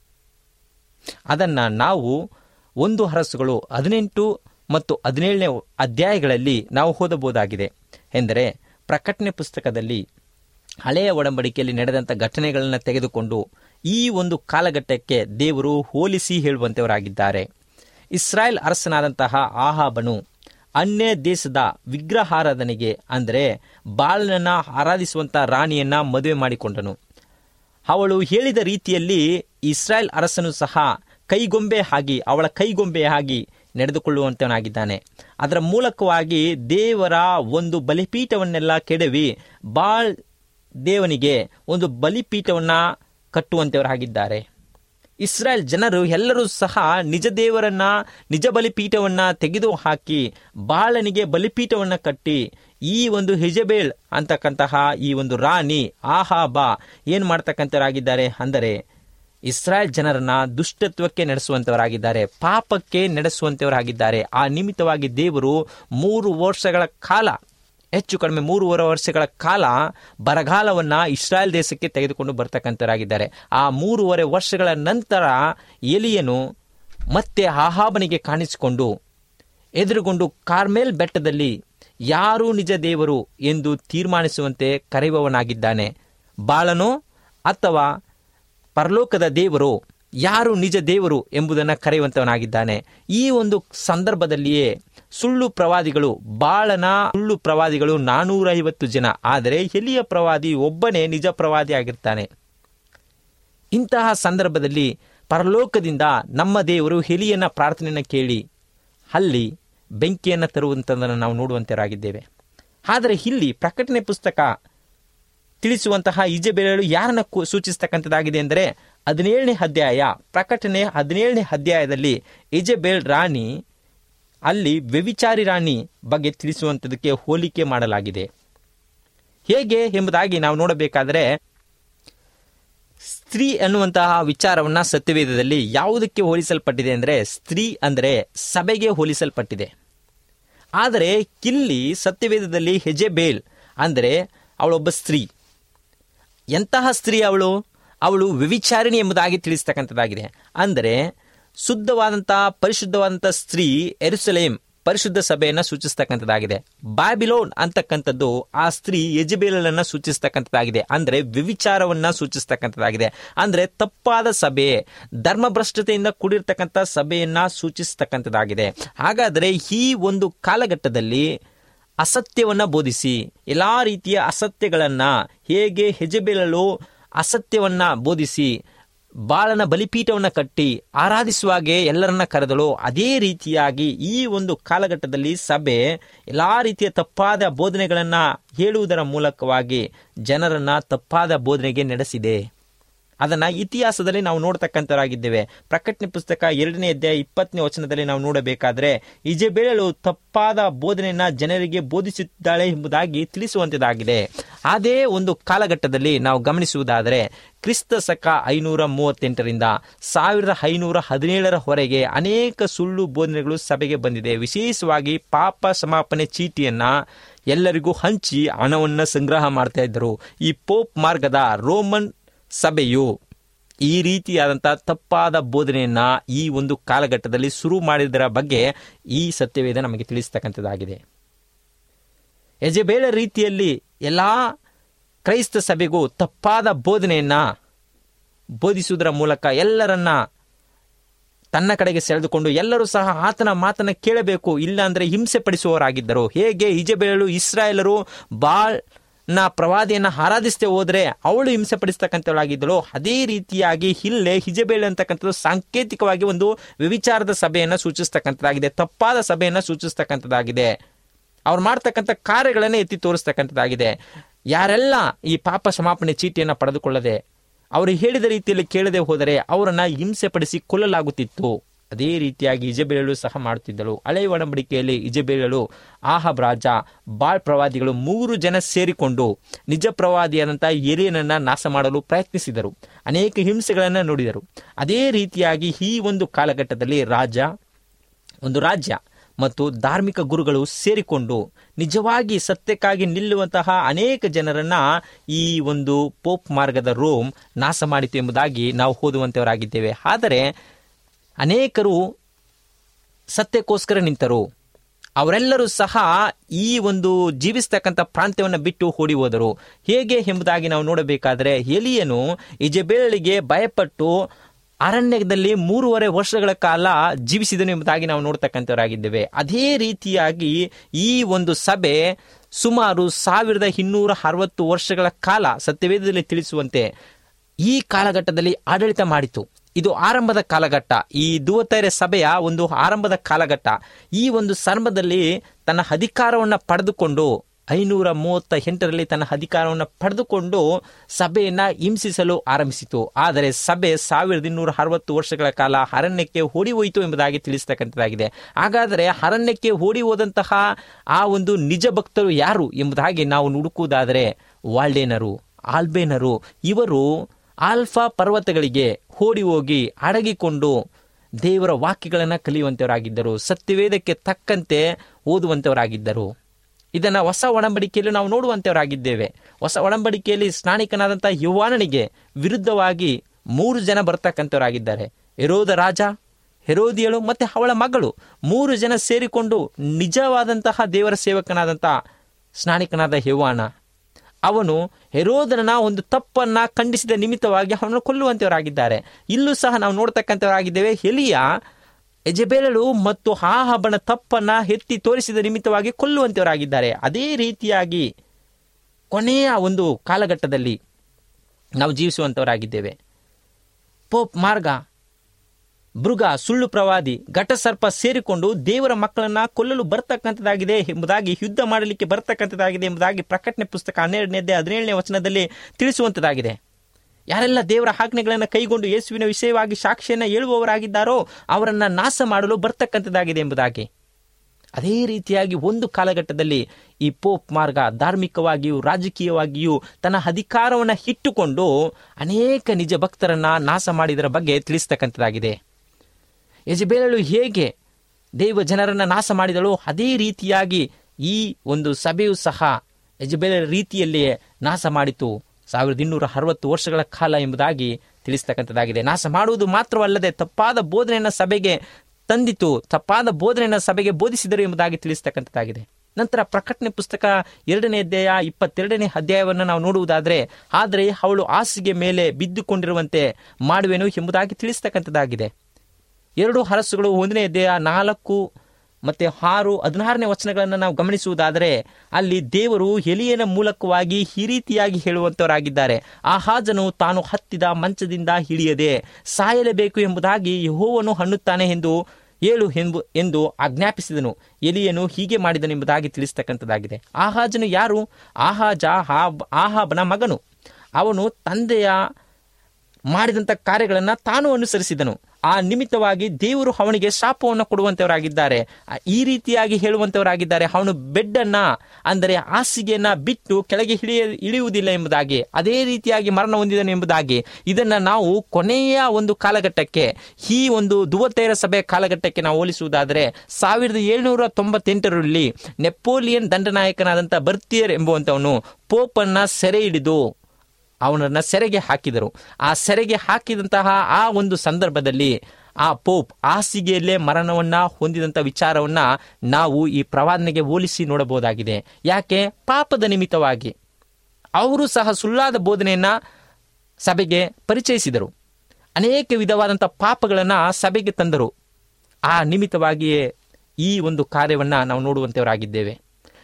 ಅದನ್ನ ನಾವು ಒಂದು ಹರಸುಗಳು ಹದಿನೆಂಟು ಮತ್ತು ಹದಿನೇಳನೇ ಅಧ್ಯಾಯಗಳಲ್ಲಿ ನಾವು ಓದಬಹುದಾಗಿದೆ ಎಂದರೆ ಪ್ರಕಟಣೆ ಪುಸ್ತಕದಲ್ಲಿ ಹಳೆಯ ಒಡಂಬಡಿಕೆಯಲ್ಲಿ ನಡೆದಂಥ ಘಟನೆಗಳನ್ನು ತೆಗೆದುಕೊಂಡು ಈ ಒಂದು ಕಾಲಘಟ್ಟಕ್ಕೆ ದೇವರು ಹೋಲಿಸಿ ಹೇಳುವಂತವರಾಗಿದ್ದಾರೆ ಇಸ್ರಾಯೇಲ್ ಅರಸನಾದಂತಹ ಆಹಾಬನು ಅನ್ಯ ದೇಶದ ವಿಗ್ರಹಾರಾಧನೆಗೆ ಅಂದರೆ ಬಾಳನನ್ನ ಆರಾಧಿಸುವಂತ ರಾಣಿಯನ್ನ ಮದುವೆ ಮಾಡಿಕೊಂಡನು ಅವಳು ಹೇಳಿದ ರೀತಿಯಲ್ಲಿ ಇಸ್ರಾಯೇಲ್ ಅರಸನು ಸಹ ಕೈಗೊಂಬೆ ಆಗಿ ಅವಳ ಕೈಗೊಂಬೆ ಆಗಿ ನಡೆದುಕೊಳ್ಳುವಂತವನಾಗಿದ್ದಾನೆ ಅದರ ಮೂಲಕವಾಗಿ ದೇವರ ಒಂದು ಬಲಿಪೀಠವನ್ನೆಲ್ಲ ಕೆಡವಿ ಬಾಳ್ ದೇವನಿಗೆ ಒಂದು ಬಲಿಪೀಠವನ್ನ ಕಟ್ಟುವಂತವರಾಗಿದ್ದಾರೆ ಇಸ್ರಾಯೇಲ್ ಜನರು ಎಲ್ಲರೂ ಸಹ ನಿಜ ದೇವರನ್ನ ನಿಜ ಬಲಿಪೀಠವನ್ನ ತೆಗೆದು ಹಾಕಿ ಬಾಳನಿಗೆ ಬಲಿಪೀಠವನ್ನ ಕಟ್ಟಿ ಈ ಒಂದು ಹಿಜಬೇಲ್ ಅಂತಕ್ಕಂತಹ ಈ ಒಂದು ರಾಣಿ ಆಹಾಬ ಏನ್ ಮಾಡ್ತಕ್ಕಂಥವರಾಗಿದ್ದಾರೆ ಅಂದರೆ ಇಸ್ರಾಯೇಲ್ ಜನರನ್ನ ದುಷ್ಟತ್ವಕ್ಕೆ ನಡೆಸುವಂತವರಾಗಿದ್ದಾರೆ ಪಾಪಕ್ಕೆ ನಡೆಸುವಂತವರಾಗಿದ್ದಾರೆ ಆ ನಿಮಿತ್ತವಾಗಿ ದೇವರು ಮೂರು ವರ್ಷಗಳ ಕಾಲ ಹೆಚ್ಚು ಕಡಿಮೆ ಮೂರುವರೆ ವರ್ಷಗಳ ಕಾಲ ಬರಗಾಲವನ್ನ ಇಸ್ರಾಯೇಲ್ ದೇಶಕ್ಕೆ ತೆಗೆದುಕೊಂಡು ಬರ್ತಕ್ಕಂಥವರಾಗಿದ್ದಾರೆ ಆ ಮೂರುವರೆ ವರ್ಷಗಳ ನಂತರ ಎಲಿಯನು ಮತ್ತೆ ಆಹಾಬನಿಗೆ ಕಾಣಿಸಿಕೊಂಡು ಎದುರುಗೊಂಡು ಕಾರ್ಮೇಲ್ ಬೆಟ್ಟದಲ್ಲಿ ಯಾರು ನಿಜ ದೇವರು ಎಂದು ತೀರ್ಮಾನಿಸುವಂತೆ ಕರೆಯುವವನಾಗಿದ್ದಾನೆ ಬಾಳನೋ ಅಥವಾ ಪರಲೋಕದ ದೇವರು ಯಾರು ನಿಜ ದೇವರು ಎಂಬುದನ್ನು ಕರೆಯುವಂತವನಾಗಿದ್ದಾನೆ ಈ ಒಂದು ಸಂದರ್ಭದಲ್ಲಿಯೇ ಸುಳ್ಳು ಪ್ರವಾದಿಗಳು ಬಾಳನ ಸುಳ್ಳು ಪ್ರವಾದಿಗಳು ನಾನೂರ ಐವತ್ತು ಜನ ಆದರೆ ಎಲಿಯ ಪ್ರವಾದಿ ಒಬ್ಬನೇ ನಿಜ ಪ್ರವಾದಿ ಆಗಿರ್ತಾನೆ ಇಂತಹ ಸಂದರ್ಭದಲ್ಲಿ ಪರಲೋಕದಿಂದ ನಮ್ಮ ದೇವರು ಎಲಿಯನ ಪ್ರಾರ್ಥನೆಯನ್ನು ಕೇಳಿ ಅಲ್ಲಿ ಬೆಂಕಿಯನ್ನು ತರುವಂಥದ್ದನ್ನು ನಾವು ನೋಡುವಂತರಾಗಿದ್ದೇವೆ ಆದರೆ ಇಲ್ಲಿ ಪ್ರಕಟಣೆ ಪುಸ್ತಕ ತಿಳಿಸುವಂತಹ ಇಜಬೆಲೆಗಳು ಯಾರನ್ನ ಕು- ಸೂಚಿಸ್ತಕ್ಕಂಥದ್ದಾಗಿದೆ ಎಂದರೆ ಹದಿನೇಳನೇ ಅಧ್ಯಾಯ ಪ್ರಕಟಣೆ ಹದಿನೇಳನೇ ಅಧ್ಯಾಯದಲ್ಲಿ ಇಜಬೆಲ್ ರಾಣಿ ಅಲ್ಲಿ ವ್ಯವಿಚಾರಿ ರಾಣಿ ಬಗ್ಗೆ ತಿಳಿಸುವಂಥದಕ್ಕೆ ಹೋಲಿಕೆ ಮಾಡಲಾಗಿದೆ ಹೇಗೆ ಎಂಬುದಾಗಿ ನಾವು ನೋಡಬೇಕಾದರೆ ಸ್ತ್ರೀ ಅನ್ನುವಂತಹ ವಿಚಾರವನ್ನ ಸತ್ಯವೇದದಲ್ಲಿ ಯಾವುದಕ್ಕೆ ಹೋಲಿಸಲ್ಪಟ್ಟಿದೆ ಅಂದರೆ ಸ್ತ್ರೀ ಅಂದರೆ ಸಭೆಗೆ ಹೋಲಿಸಲ್ಪಟ್ಟಿದೆ ಆದರೆ ಇಲ್ಲಿ ಸತ್ಯವೇದದಲ್ಲಿ ಹೆಜೆಬೇಲ್ ಅಂದರೆ ಅವಳೊಬ್ಬ ಸ್ತ್ರೀ ಎಂತಹ ಸ್ತ್ರೀ ಅವಳು ಅವಳು ವ್ಯವಿಚಾರಿಣಿ ಎಂಬುದಾಗಿ ತಿಳಿಸ್ತಕ್ಕಂಥದ್ದಾಗಿದೆ ಅಂದರೆ ಶುದ್ಧವಾದಂತಹ ಪರಿಶುದ್ಧವಾದಂಥ ಸ್ತ್ರೀ ಎರುಸಲೇಂ ಪರಿಶುದ್ಧ ಸಭೆಯನ್ನ ಸೂಚಿಸ್ತಕ್ಕಂಥದ್ದಾಗಿದೆ ಬ್ಯಾಬಿಲೋನ್ ಅಂತಕ್ಕಂಥದ್ದು ಆ ಸ್ತ್ರೀ ಯಜಬೇಲನ್ನ ಸೂಚಿಸ್ತಕ್ಕಂಥದ್ದಾಗಿದೆ ಅಂದ್ರೆ ವ್ಯವಿಚಾರವನ್ನ ಸೂಚಿಸ್ತಕ್ಕಂಥದ್ದಾಗಿದೆ ಅಂದ್ರೆ ತಪ್ಪಾದ ಸಭೆ ಧರ್ಮಭ್ರಷ್ಟತೆಯಿಂದ ಕೂಡಿರ್ತಕ್ಕಂಥ ಸಭೆಯನ್ನ ಸೂಚಿಸ್ತಕ್ಕಂಥದ್ದಾಗಿದೆ ಹಾಗಾದರೆ ಈ ಒಂದು ಕಾಲಘಟ್ಟದಲ್ಲಿ ಅಸತ್ಯವನ್ನ ಬೋಧಿಸಿ ಎಲ್ಲಾ ರೀತಿಯ ಅಸತ್ಯಗಳನ್ನ ಹೇಗೆ ಹೆಜಬೆಲಲು ಅಸತ್ಯವನ್ನ ಬೋಧಿಸಿ ಬಾಳನ ಬಲಿಪೀಠವನ್ನ ಕಟ್ಟಿ ಆರಾಧಿಸುವಾಗೆ ಎಲ್ಲರನ್ನ ಕರೆದಳು ಅದೇ ರೀತಿಯಾಗಿ ಈ ಒಂದು ಕಾಲಘಟ್ಟದಲ್ಲಿ ಸಭೆ ಎಲ್ಲಾ ರೀತಿಯ ತಪ್ಪಾದ ಬೋಧನೆಗಳನ್ನ ಹೇಳುವುದರ ಮೂಲಕವಾಗಿ ಜನರನ್ನ ತಪ್ಪಾದ ಬೋಧನೆಗೆ ನಡೆಸಿದೆ ಅದನ್ನ ಇತಿಹಾಸದಲ್ಲಿ ನಾವು ನೋಡ್ತಕ್ಕಂಥವರಾಗಿದ್ದೇವೆ ಪ್ರಕಟಣೆ ಪುಸ್ತಕ ಎರಡನೇ ಅಧ್ಯಾಯ ಇಪ್ಪತ್ತನೇ ವಚನದಲ್ಲಿ ನಾವು ನೋಡಬೇಕಾದ್ರೆ ಇಜೆಬೇಳಲು ತಪ್ಪಾದ ಬೋಧನೆಯನ್ನ ಜನರಿಗೆ ಬೋಧಿಸುತ್ತಿದ್ದಾಳೆ ಎಂಬುದಾಗಿ ತಿಳಿಸುವಂತದಾಗಿದೆ ಅದೇ ಒಂದು ಕಾಲಘಟ್ಟದಲ್ಲಿ ನಾವು ಗಮನಿಸುವುದಾದರೆ ಕ್ರಿಸ್ತ ಶಕ ಐನೂರ ಮೂವತ್ತೆಂಟರಿಂದ ಸಾವಿರದ ಐನೂರ ಹದಿನೇಳರವರೆಗೆ ಅನೇಕ ಸುಳ್ಳು ಬೋಧನೆಗಳು ಸಭೆಗೆ ಬಂದಿದೆ ವಿಶೇಷವಾಗಿ ಪಾಪ ಸಮಾಪನೆ ಚೀಟಿಯನ್ನ ಎಲ್ಲರಿಗೂ ಹಂಚಿ ಹಣವನ್ನ ಸಂಗ್ರಹ ಮಾಡ್ತಾ ಇದ್ದರು ಈ ಪೋಪ್ ಮಾರ್ಗದ ರೋಮನ್ ಸಭೆಯು ಈ ರೀತಿಯಾದಂಥ ತಪ್ಪಾದ ಬೋಧನೆಯನ್ನ ಈ ಒಂದು ಕಾಲಘಟ್ಟದಲ್ಲಿ ಶುರು ಮಾಡಿದರ ಬಗ್ಗೆ ಈ ಸತ್ಯವೇದ ನಮಗೆ ತಿಳಿಸ್ತಕ್ಕಂಥದ್ದಾಗಿದೆ ಯಜಬೇಳ ರೀತಿಯಲ್ಲಿ ಎಲ್ಲಾ ಕ್ರೈಸ್ತ ಸಭೆಗೂ ತಪ್ಪಾದ ಬೋಧನೆಯನ್ನ ಬೋಧಿಸುವುದರ ಮೂಲಕ ಎಲ್ಲರನ್ನ ತನ್ನ ಕಡೆಗೆ ಸೆಳೆದುಕೊಂಡು ಎಲ್ಲರೂ ಸಹ ಆತನ ಮಾತನ್ನ ಕೇಳಬೇಕು ಇಲ್ಲ ಅಂದ್ರೆ ಹಿಂಸೆ ಪಡಿಸುವವರಾಗಿದ್ದರು ಹೇಗೆ ಇಜಬೇಳಲು ಇಸ್ರಾಯೇಲರು ಬಾಳ್ ನ ಪ್ರವಾದಿಯನ್ನ ಆರಾಧಿಸದೆ ಹೋದ್ರೆ ಅವಳು ಹಿಂಸೆ ಪಡಿಸ್ತಕ್ಕಂಥವಳಾಗಿದ್ದಳು ಅದೇ ರೀತಿಯಾಗಿ ಇಲ್ಲೇ ಹಿಜಬೇಳೆ ಅಂತಕ್ಕಂಥದ್ದು ಸಾಂಕೇತಿಕವಾಗಿ ಒಂದು ವ್ಯವಿಚಾರದ ಸಭೆಯನ್ನ ಸೂಚಿಸ್ತಕ್ಕಂಥದ್ದಾಗಿದೆ ತಪ್ಪಾದ ಸಭೆಯನ್ನ ಸೂಚಿಸ್ತಕ್ಕಂಥದ್ದಾಗಿದೆ ಅವ್ರು ಮಾಡ್ತಕ್ಕಂಥ ಕಾರ್ಯಗಳನ್ನೇ ಎತ್ತಿ ತೋರಿಸ್ತಕ್ಕಂಥದ್ದಾಗಿದೆ ಯಾರೆಲ್ಲ ಈ ಪಾಪ ಕ್ಷಮಾಪಣೆ ಚೀಟಿಯನ್ನು ಪಡೆದುಕೊಳ್ಳದೆ ಅವರು ಹೇಳಿದ ರೀತಿಯಲ್ಲಿ ಕೇಳದೆ ಹೋದರೆ ಅವರನ್ನ ಹಿಂಸೆ ಪಡಿಸಿ ಕೊಲ್ಲಲಾಗುತ್ತಿತ್ತು ಅದೇ ರೀತಿಯಾಗಿ ಇಜಬೇಳಲು ಸಹ ಮಾಡುತ್ತಿದ್ದಳು ಹಳೆಯ ಒಡಂಬಡಿಕೆಯಲ್ಲಿ ಇಜಬೇಳಲು ಆಹಬ್ ರಾಜ ಬಾಳ್ ಪ್ರವಾದಿಗಳು ಮೂರು ಜನ ಸೇರಿಕೊಂಡು ನಿಜ ಪ್ರವಾದಿಯಾದಂಥ ಎಲಿಯನನ್ನ ನಾಶ ಮಾಡಲು ಪ್ರಯತ್ನಿಸಿದರು ಅನೇಕ ಹಿಂಸೆಗಳನ್ನು ನೋಡಿದರು ಅದೇ ರೀತಿಯಾಗಿ ಈ ಒಂದು ಕಾಲಘಟ್ಟದಲ್ಲಿ ರಾಜ ಒಂದು ರಾಜ್ಯ ಮತ್ತು ಧಾರ್ಮಿಕ ಗುರುಗಳು ಸೇರಿಕೊಂಡು ನಿಜವಾಗಿ ಸತ್ಯಕ್ಕಾಗಿ ನಿಲ್ಲುವಂತಹ ಅನೇಕ ಜನರನ್ನ ಈ ಒಂದು ಪೋಪ್ ಮಾರ್ಗದ ರೋಮ್ ನಾಶ ಮಾಡಿತು ಎಂಬುದಾಗಿ ನಾವು ಓದುವಂತವರಾಗಿದ್ದೇವೆ ಆದರೆ ಅನೇಕರು ಸತ್ಯಕ್ಕೋಸ್ಕರ ನಿಂತರು ಅವರೆಲ್ಲರೂ ಸಹ ಈ ಒಂದು ಜೀವಿಸ್ತಕ್ಕಂಥ ಪ್ರಾಂತ್ಯವನ್ನು ಬಿಟ್ಟು ಓಡಿ ಹೋದರು ಹೇಗೆ ಎಂಬುದಾಗಿ ನಾವು ನೋಡಬೇಕಾದರೆ ಎಲಿಯನು ಇಜಬೇಳಿಗೆ ಭಯಪಟ್ಟು ಅರಣ್ಯದಲ್ಲಿ ಮೂರುವರೆ ವರ್ಷಗಳ ಕಾಲ ಜೀವಿಸಿದನು ಎಂಬುದಾಗಿ ನಾವು ನೋಡ್ತಕ್ಕಂಥವರಾಗಿದ್ದೇವೆ ಅದೇ ರೀತಿಯಾಗಿ ಈ ಒಂದು ಸಭೆ ಸುಮಾರು ಸಾವಿರದ ಇನ್ನೂರ ಅರವತ್ತು ವರ್ಷಗಳ ಕಾಲ ಸತ್ಯವೇದದಲ್ಲಿ ತಿಳಿಸುವಂತೆ ಈ ಕಾಲಘಟ್ಟದಲ್ಲಿ ಆಡಳಿತ ಮಾಡಿತು ಇದು ಆರಂಭದ ಕಾಲಘಟ್ಟ ಈ ದುವತೈರ ಸಭೆಯ ಒಂದು ಆರಂಭದ ಕಾಲಘಟ್ಟ ಈ ಒಂದು ಸರ್ಮದಲ್ಲಿ ತನ್ನ ಅಧಿಕಾರವನ್ನು ಪಡೆದುಕೊಂಡು ಐನೂರ ಮೂವತ್ತ ಎಂಟರಲ್ಲಿ ತನ್ನ ಅಧಿಕಾರವನ್ನು ಪಡೆದುಕೊಂಡು ಸಭೆಯನ್ನ ಹಿಂಸಿಸಲು ಆರಂಭಿಸಿತು ಆದರೆ ಸಭೆ ಸಾವಿರದ ಇನ್ನೂರ ಅರವತ್ತು ವರ್ಷಗಳ ಕಾಲ ಅರಣ್ಯಕ್ಕೆ ಓಡಿ ಹೋಯಿತು ಎಂಬುದಾಗಿ ತಿಳಿಸ್ತಕ್ಕಂಥದ್ದಾಗಿದೆ ಹಾಗಾದರೆ ಅರಣ್ಯಕ್ಕೆ ಓಡಿ ಹೋದಂತಹ ಆ ಒಂದು ನಿಜ ಭಕ್ತರು ಯಾರು ಎಂಬುದಾಗಿ ನಾವು ಹುಡುಕುವುದಾದರೆ ವಾಲ್ಡೇನರು ಆಲ್ಬೇನರು ಇವರು ಆಲ್ಫಾ ಪರ್ವತಗಳಿಗೆ ಓಡಿ ಹೋಗಿ ಅಡಗಿಕೊಂಡು ದೇವರ ವಾಕ್ಯಗಳನ್ನು ಕಲಿಯುವಂತವರಾಗಿದ್ದರು ಸತ್ಯವೇದಕ್ಕೆ ತಕ್ಕಂತೆ ಓದುವಂತವರಾಗಿದ್ದರು ಇದನ್ನ ಹೊಸ ಒಡಂಬಡಿಕೆಯಲ್ಲಿ ನಾವು ನೋಡುವಂತವರಾಗಿದ್ದೇವೆ ಹೊಸ ಒಡಂಬಡಿಕೆಯಲ್ಲಿ ಸ್ನಾನಿಕನಾದಂಥ ಯುವಾನನಿಗೆ ವಿರುದ್ಧವಾಗಿ ಮೂರು ಜನ ಬರ್ತಕ್ಕಂಥವರಾಗಿದ್ದಾರೆ ಹೆರೋದ ರಾಜ ಹೆರೋದಿಯಳು ಮತ್ತೆ ಅವಳ ಮಗಳು ಮೂರು ಜನ ಸೇರಿಕೊಂಡು ನಿಜವಾದಂತಹ ದೇವರ ಸೇವಕನಾದಂಥ ಸ್ನಾನಿಕನಾದ ಯವಾನ ಅವನು ಹೆರೋದನ ಒಂದು ತಪ್ಪನ್ನ ಖಂಡಿಸಿದ ನಿಮಿತ್ತವಾಗಿ ಅವನನ್ನು ಕೊಲ್ಲುವಂತವರಾಗಿದ್ದಾರೆ ಇಲ್ಲೂ ಸಹ ನಾವು ನೋಡ್ತಕ್ಕಂಥವರಾಗಿದ್ದೇವೆ ಎಲಿಯ ಎಜೆಬೇಲಳು ಮತ್ತು ಆಹಬನ ತಪ್ಪನ್ನ ಎತ್ತಿ ತೋರಿಸಿದ ನಿಮಿತ್ತವಾಗಿ ಕೊಲ್ಲುವಂತವರಾಗಿದ್ದಾರೆ ಅದೇ ರೀತಿಯಾಗಿ ಕೊನೆಯ ಒಂದು ಕಾಲಘಟ್ಟದಲ್ಲಿ ನಾವು ಜೀವಿಸುವಂತವರಾಗಿದ್ದೇವೆ ಪೋಪ್ ಮಾರ್ಗ ಮೃಗ ಸುಳ್ಳು ಪ್ರವಾದಿ ಘಟಸರ್ಪ ಸೇರಿಕೊಂಡು ದೇವರ ಮಕ್ಕಳನ್ನ ಕೊಲ್ಲಲು ಬರ್ತಕ್ಕಂಥದ್ದಾಗಿದೆ ಎಂಬುದಾಗಿ ಯುದ್ಧ ಮಾಡಲಿಕ್ಕೆ ಬರ್ತಕ್ಕಂಥದ್ದಾಗಿದೆ ಎಂಬುದಾಗಿ ಪ್ರಕಟಣೆ ಪುಸ್ತಕ ಹನ್ನೆರಡನೇದೇ ಹದಿನೇಳನೇ ವಚನದಲ್ಲಿ ತಿಳಿಸುವಂಥದ್ದಾಗಿದೆ ಯಾರೆಲ್ಲ ದೇವರ ಆಜ್ಞೆಗಳನ್ನು ಕೈಗೊಂಡು ಯೇಸುವಿನ ವಿಷಯವಾಗಿ ಸಾಕ್ಷಿಯನ್ನು ಹೇಳುವವರಾಗಿದ್ದಾರೋ ಅವರನ್ನ ನಾಶ ಮಾಡಲು ಬರ್ತಕ್ಕಂಥದ್ದಾಗಿದೆ ಎಂಬುದಾಗಿ ಅದೇ ರೀತಿಯಾಗಿ ಒಂದು ಕಾಲಘಟ್ಟದಲ್ಲಿ ಈ ಪೋಪ್ ಮಾರ್ಗ ಧಾರ್ಮಿಕವಾಗಿಯೂ ರಾಜಕೀಯವಾಗಿಯೂ ತನ್ನ ಅಧಿಕಾರವನ್ನು ಇಟ್ಟುಕೊಂಡು ಅನೇಕ ನಿಜ ಭಕ್ತರನ್ನ ನಾಶ ಮಾಡಿದರ ಬಗ್ಗೆ ತಿಳಿಸ್ತಕ್ಕಂಥದ್ದಾಗಿದೆ ಯಜಬೇಲಳು ಹೇಗೆ ದೇವ ಜನರನ್ನ ನಾಶ ಮಾಡಿದಳು ಅದೇ ರೀತಿಯಾಗಿ ಈ ಒಂದು ಸಭೆಯು ಸಹ ಯಜಬೇಲರ ರೀತಿಯಲ್ಲಿಯೇ ನಾಶ ಮಾಡಿತು ಸಾವಿರದ ಇನ್ನೂರ ಅರವತ್ತು ವರ್ಷಗಳ ಕಾಲ ಎಂಬುದಾಗಿ ತಿಳಿಸ್ತಕ್ಕಂಥದ್ದಾಗಿದೆ ನಾಶ ಮಾಡುವುದು ಮಾತ್ರವಲ್ಲದೆ ತಪ್ಪಾದ ಬೋಧನೆಯನ್ನು ಸಭೆಗೆ ತಂದಿತು ತಪ್ಪಾದ ಬೋಧನೆಯನ್ನು ಸಭೆಗೆ ಬೋಧಿಸಿದರು ಎಂಬುದಾಗಿ ತಿಳಿಸ್ತಕ್ಕಂಥದ್ದಾಗಿದೆ ನಂತರ ಪ್ರಕಟಣೆ ಪುಸ್ತಕ ಎರಡನೇ ಅಧ್ಯಾಯ ಇಪ್ಪತ್ತೆರಡನೇ ಅಧ್ಯಾಯವನ್ನು ನಾವು ನೋಡುವುದಾದರೆ ಆದರೆ ಅವಳು ಹಾಸಿಗೆ ಮೇಲೆ ಬಿದ್ದುಕೊಂಡಿರುವಂತೆ ಮಾಡುವೆನು ಎಂಬುದಾಗಿ ತಿಳಿಸ್ತಕ್ಕಂಥದ್ದಾಗಿದೆ ಎರಡು ಹರಸುಗಳು ಒಂದನೇ ಅಧ್ಯಾಯ ನಾಲ್ಕು ಮತ್ತೆ ಆರು ಹದಿನಾರನೇ ವಚನಗಳನ್ನು ನಾವು ಗಮನಿಸುವುದಾದರೆ ಅಲ್ಲಿ ದೇವರು ಎಲಿಯನ ಮೂಲಕವಾಗಿ ಈ ರೀತಿಯಾಗಿ ಹೇಳುವಂತವರಾಗಿದ್ದಾರೆ ಆಹಾಜನು ತಾನು ಹತ್ತಿದ ಮಂಚದಿಂದ ಇಳಿಯದೆ ಸಾಯಲೇಬೇಕು ಎಂಬುದಾಗಿ ಯಹೋವನು ಹಣ್ಣುತ್ತಾನೆ ಎಂದು ಏಳು ಎಂಬು ಎಂದು ಆಜ್ಞಾಪಿಸಿದನು ಎಲಿಯನು ಹೀಗೆ ಮಾಡಿದನೆಂಬುದಾಗಿ ತಿಳಿಸ್ತಕ್ಕಂಥದ್ದಾಗಿದೆ ಆಹಾಜನು ಯಾರು ಆಹಾಜ ಹಾಬ್ ಆಹಾಬನ ಮಗನು ಅವನು ತಂದೆಯ ಮಾಡಿದಂಥ ಕಾರ್ಯಗಳನ್ನು ತಾನು ಅನುಸರಿಸಿದನು ಆ ನಿಮಿತ್ತವಾಗಿ ದೇವರು ಅವನಿಗೆ ಶಾಪವನ್ನು ಕೊಡುವಂತವರಾಗಿದ್ದಾರೆ ಈ ರೀತಿಯಾಗಿ ಹೇಳುವಂತವರಾಗಿದ್ದಾರೆ ಅವನು ಬೆಡ್ಡನ್ನ ಅಂದರೆ ಹಾಸಿಗೆಯನ್ನ ಬಿಟ್ಟು ಕೆಳಗೆ ಇಳಿಯ ಇಳಿಯುವುದಿಲ್ಲ ಎಂಬುದಾಗಿ ಅದೇ ರೀತಿಯಾಗಿ ಮರಣ ಹೊಂದಿದನು ಎಂಬುದಾಗಿ ಇದನ್ನ ನಾವು ಕೊನೆಯ ಒಂದು ಕಾಲಘಟ್ಟಕ್ಕೆ ಈ ಒಂದು ದುವತೈರ ಸಭೆಯ ಕಾಲಘಟ್ಟಕ್ಕೆ ನಾವು ಹೋಲಿಸುವುದಾದರೆ ಸಾವಿರದ ಏಳುನೂರ ತೊಂಬತ್ತೆಂಟರಲ್ಲಿ ನೆಪೋಲಿಯನ್ ದಂಡನಾಯಕನಾದಂಥ ಬರ್ತಿಯರ್ ಎಂಬುವಂಥವನು ಪೋಪನ್ನ ಸೆರೆ ಹಿಡಿದು ಅವನನ್ನ ಸೆರೆಗೆ ಹಾಕಿದರು ಆ ಸೆರೆಗೆ ಹಾಕಿದಂತಹ ಆ ಒಂದು ಸಂದರ್ಭದಲ್ಲಿ ಆ ಪೋಪ್ ಹಾಸಿಗೆಯಲ್ಲೇ ಮರಣವನ್ನ ಹೊಂದಿದಂಥ ವಿಚಾರವನ್ನ ನಾವು ಈ ಪ್ರವಾದನೆಗೆ ಹೋಲಿಸಿ ನೋಡಬಹುದಾಗಿದೆ ಯಾಕೆ ಪಾಪದ ನಿಮಿತ್ತವಾಗಿ ಅವರು ಸಹ ಸುಳ್ಳಾದ ಬೋಧನೆಯನ್ನ ಸಭೆಗೆ ಪರಿಚಯಿಸಿದರು ಅನೇಕ ವಿಧವಾದಂಥ ಪಾಪಗಳನ್ನು ಸಭೆಗೆ ತಂದರು ಆ ನಿಮಿತ್ತವಾಗಿಯೇ ಈ ಒಂದು ಕಾರ್ಯವನ್ನ ನಾವು ನೋಡುವಂತವರಾಗಿದ್ದೇವೆ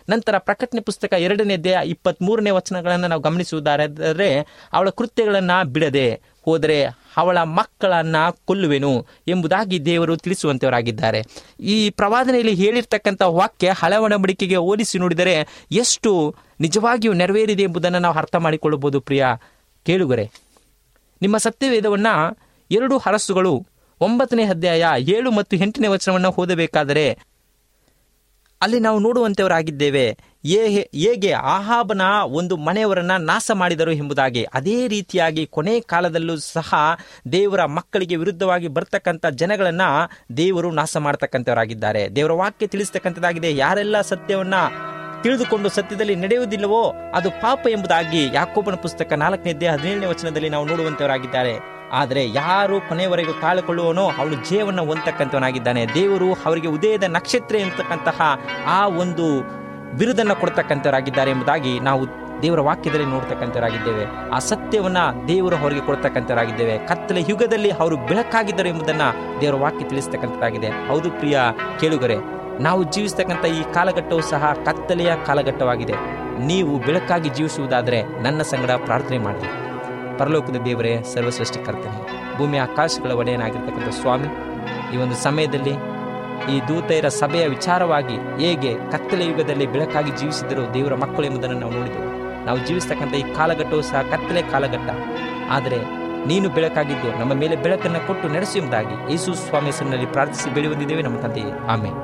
ನಂತರ ಪ್ರಕಟಣೆ ಪುಸ್ತಕ ಎರಡನೇ ಅಧ್ಯಾಯ ಇಪ್ಪತ್ತ್ ಮೂರನೇ ವಚನಗಳನ್ನು ನಾವು ಗಮನಿಸುವುದಾದರೆ ಅವಳ ಕೃತ್ಯಗಳನ್ನ ಬಿಡದೆ ಹೋದರೆ ಅವಳ ಮಕ್ಕಳನ್ನ ಕೊಲ್ಲುವೆನು ಎಂಬುದಾಗಿ ದೇವರು ತಿಳಿಸುವಂತವರಾಗಿದ್ದಾರೆ ಈ ಪ್ರವಾದನೆಯಲ್ಲಿ ಹೇಳಿರ್ತಕ್ಕಂಥ ವಾಕ್ಯ ಹಳೆ ಒಡಂಬಡಿಕೆಗೆ ಹೋಲಿಸಿ ನೋಡಿದರೆ ಎಷ್ಟು ನಿಜವಾಗಿಯೂ ನೆರವೇರಿದೆ ಎಂಬುದನ್ನು ನಾವು ಅರ್ಥ ಮಾಡಿಕೊಳ್ಳಬಹುದು ಪ್ರಿಯ ಕೇಳುಗರೆ ನಿಮ್ಮ ಸತ್ಯವೇದವನ್ನ ಎರಡು ಹರಸುಗಳು ಒಂಬತ್ತನೇ ಅಧ್ಯಾಯ ಏಳು ಮತ್ತು ಎಂಟನೇ ವಚನವನ್ನು ಓದಬೇಕಾದರೆ ಅಲ್ಲಿ ನಾವು ನೋಡುವಂತವರಾಗಿದ್ದೇವೆ ಏ- ಹೇಗೆ ಆಹಾಬನ ಒಂದು ಮನೆಯವರನ್ನ ನಾಶ ಮಾಡಿದರು ಎಂಬುದಾಗಿ ಅದೇ ರೀತಿಯಾಗಿ ಕೊನೆ ಕಾಲದಲ್ಲೂ ಸಹ ದೇವರ ಮಕ್ಕಳಿಗೆ ವಿರುದ್ಧವಾಗಿ ಬರ್ತಕ್ಕಂಥ ಜನಗಳನ್ನ ದೇವರು ನಾಶ ಮಾಡತಕ್ಕಂಥವರಾಗಿದ್ದಾರೆ ದೇವರ ವಾಕ್ಯ ತಿಳಿಸ್ತಕ್ಕಂಥದ್ದಾಗಿದೆ ಯಾರೆಲ್ಲ ಸತ್ಯವನ್ನ ತಿಳಿದುಕೊಂಡು ಸತ್ಯದಲ್ಲಿ ನಡೆಯುವುದಿಲ್ಲವೋ ಅದು ಪಾಪ ಎಂಬುದಾಗಿ ಯಾಕೋಬನ ಪುಸ್ತಕ ನಾಲ್ಕನೇ ಅಧ್ಯಾಯ ಹದಿನೇಳನೇ ವಚನದಲ್ಲಿ ನಾವು ನೋಡುವಂತವರಾಗಿದ್ದಾರೆ ಆದರೆ ಯಾರು ಕೊನೆಯವರೆಗೂ ತಾಳಿಕೊಳ್ಳುವನೋ ಅವನು ಜೀವನ ಹೊಂದಕ್ಕಂಥವನಾಗಿದ್ದಾನೆ ದೇವರು ಅವರಿಗೆ ಉದಯದ ನಕ್ಷತ್ರ ಎಂತಕ್ಕಂತಹ ಆ ಒಂದು ಬಿರುದನ್ನು ಕೊಡ್ತಕ್ಕಂಥವರಾಗಿದ್ದಾರೆ ಎಂಬುದಾಗಿ ನಾವು ದೇವರ ವಾಕ್ಯದಲ್ಲಿ ನೋಡ್ತಕ್ಕಂಥವರಾಗಿದ್ದೇವೆ ಆ ಸತ್ಯವನ್ನ ದೇವರು ಅವರಿಗೆ ಕೊಡ್ತಕ್ಕಂಥವರಾಗಿದ್ದೇವೆ ಕತ್ತಲೆ ಯುಗದಲ್ಲಿ ಅವರು ಬೆಳಕಾಗಿದ್ದರು ಎಂಬುದನ್ನ ದೇವರ ವಾಕ್ಯ ತಿಳಿಸ್ತಕ್ಕಂಥದ್ದಾಗಿದೆ ಹೌದು ಪ್ರಿಯ ಕೇಳುಗರೆ ನಾವು ಜೀವಿಸ್ತಕ್ಕಂಥ ಈ ಕಾಲಘಟ್ಟವು ಸಹ ಕತ್ತಲೆಯ ಕಾಲಘಟ್ಟವಾಗಿದೆ ನೀವು ಬೆಳಕಾಗಿ ಜೀವಿಸುವುದಾದರೆ ನನ್ನ ಸಂಗಡ ಪ್ರಾರ್ಥನೆ ಮಾಡಿ ಪರಲೋಕದ ದೇವರೇ ಸರ್ವಸೃಷ್ಟಿಕರ್ತನೆ ಭೂಮಿ ಆಕಾಶಗಳ ಒಡೆಯನಾಗಿರ್ತಕ್ಕಂಥ ಸ್ವಾಮಿ ಈ ಒಂದು ಸಮಯದಲ್ಲಿ ಈ ದೂತೆಯರ ಸಭೆಯ ವಿಚಾರವಾಗಿ ಹೇಗೆ ಕತ್ತಲೆ ಯುಗದಲ್ಲಿ ಬೆಳಕಾಗಿ ಜೀವಿಸಿದರು ದೇವರ ಮಕ್ಕಳು ಎಂಬುದನ್ನು ನಾವು ನೋಡಿದೆವು ನಾವು ಜೀವಿಸ್ತಕ್ಕಂಥ ಈ ಕಾಲಘಟ್ಟವು ಸಹ ಕತ್ತಲೆ ಕಾಲಘಟ್ಟ ಆದರೆ ನೀನು ಬೆಳಕಾಗಿದ್ದು ನಮ್ಮ ಮೇಲೆ ಬೆಳಕನ್ನು ಕೊಟ್ಟು ನಡೆಸು ಎಂಬುದಾಗಿ ಯೇಸು ಸ್ವಾಮಿ ಹೆಸರಿನಲ್ಲಿ ಪ್ರಾರ್ಥಿಸಿ ಬೆಳಿ ಹೊಂದಿದ್ದೇವೆ ನಮ್ಮ ತಂದೆಯೇ ಆಮೇಲೆ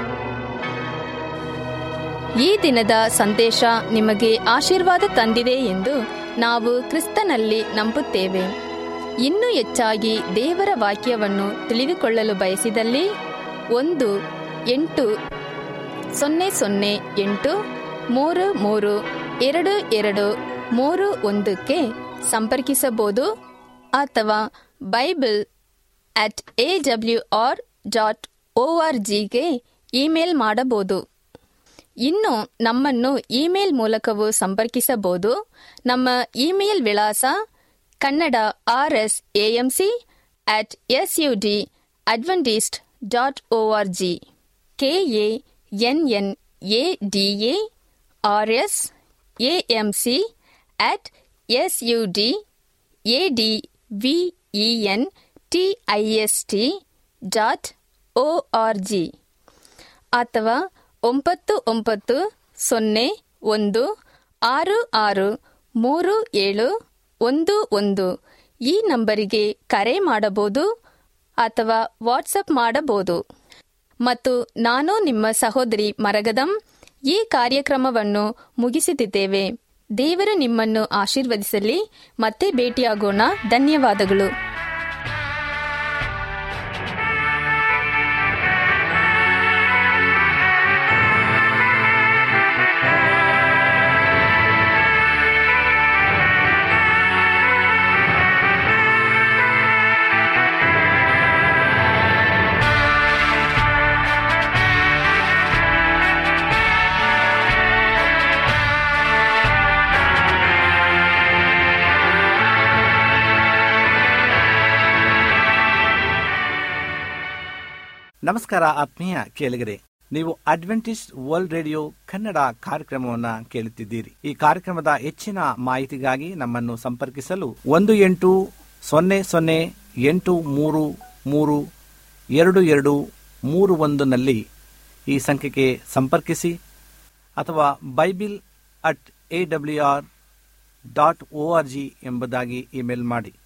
ಈ ದಿನದ ಸಂದೇಶ ನಿಮಗೆ ಆಶೀರ್ವಾದ ತಂದಿದೆ ಎಂದು ನಾವು ಕ್ರಿಸ್ತನಲ್ಲಿ ನಂಬುತ್ತೇವೆ ಇನ್ನೂ ಹೆಚ್ಚಾಗಿ ದೇವರ ವಾಕ್ಯವನ್ನು ತಿಳಿದುಕೊಳ್ಳಲು ಬಯಸಿದಲ್ಲಿ ಒಂದು ಎಂಟು ಸೊನ್ನೆ ಸೊನ್ನೆ ಎಂಟು ಮೂರು ಮೂರು ಎರಡು ಎರಡು ಮೂರು ಒಂದಕ್ಕೆ ಸಂಪರ್ಕಿಸಬಹುದು ಅಥವಾ Bible at A W R dot O R ಜಿಗೆ ಇಮೇಲ್ ಮಾಡಬಹುದು ಇನ್ನು ನಮ್ಮನ್ನು ಇಮೇಲ್ ಮೂಲಕವೂ ಸಂಪರ್ಕಿಸಬಹುದು ನಮ್ಮ ಇಮೇಲ್ ವಿಳಾಸ Kannada R S AMC at S U D Adventist dot O R G K A N N A D A R S AMC at S U D A D V E N T I S T dot O R G ಅಥವಾ ಒಂಬತ್ತು ಒಂಬತ್ತು ಸೊನ್ನೆ ಒಂದು ಆರು ಆರು ಮೂರು ಏಳು ಒಂದು ಒಂದು ಈ ನಂಬರಿಗೆ ಕರೆ ಮಾಡಬಹುದು ಅಥವಾ ವಾಟ್ಸಪ್ ಮಾಡಬಹುದು ಮತ್ತು ನಾನು ನಿಮ್ಮ ಸಹೋದರಿ ಮರಗದಂ ಈ ಕಾರ್ಯಕ್ರಮವನ್ನು ಮುಗಿಸುತ್ತಿದ್ದೇವೆ ದೇವರು ನಿಮ್ಮನ್ನು ಆಶೀರ್ವದಿಸಲಿ ಮತ್ತೆ ಭೇಟಿಯಾಗೋಣ ಧನ್ಯವಾದಗಳು ನಮಸ್ಕಾರ ಆತ್ಮೀಯ ಕೇಳಿಗರೆ ನೀವು ಅಡ್ವೆಂಟಿಸ್ಟ್ ವರ್ಲ್ಡ್ ರೇಡಿಯೋ ಕನ್ನಡ ಕಾರ್ಯಕ್ರಮವನ್ನ ಕೇಳುತ್ತಿದ್ದೀರಿ ಈ ಕಾರ್ಯಕ್ರಮದ ಹೆಚ್ಚಿನ ಮಾಹಿತಿಗಾಗಿ ನಮ್ಮನ್ನು ಸಂಪರ್ಕಿಸಲು ಒಂದು ಎಂಟು ಸೊನ್ನೆ ಸೊನ್ನೆ ಎಂಟು ಮೂರು ಮೂರು ಎರಡು ಎರಡು ಮೂರು ಒಂದನಲ್ಲಿ ಈ ಸಂಖ್ಯೆಗೆ ಸಂಪರ್ಕಿಸಿ ಅಥವಾ Bible at A W R dot O R G ಎಂಬುದಾಗಿ ಇಮೇಲ್ ಮಾಡಿ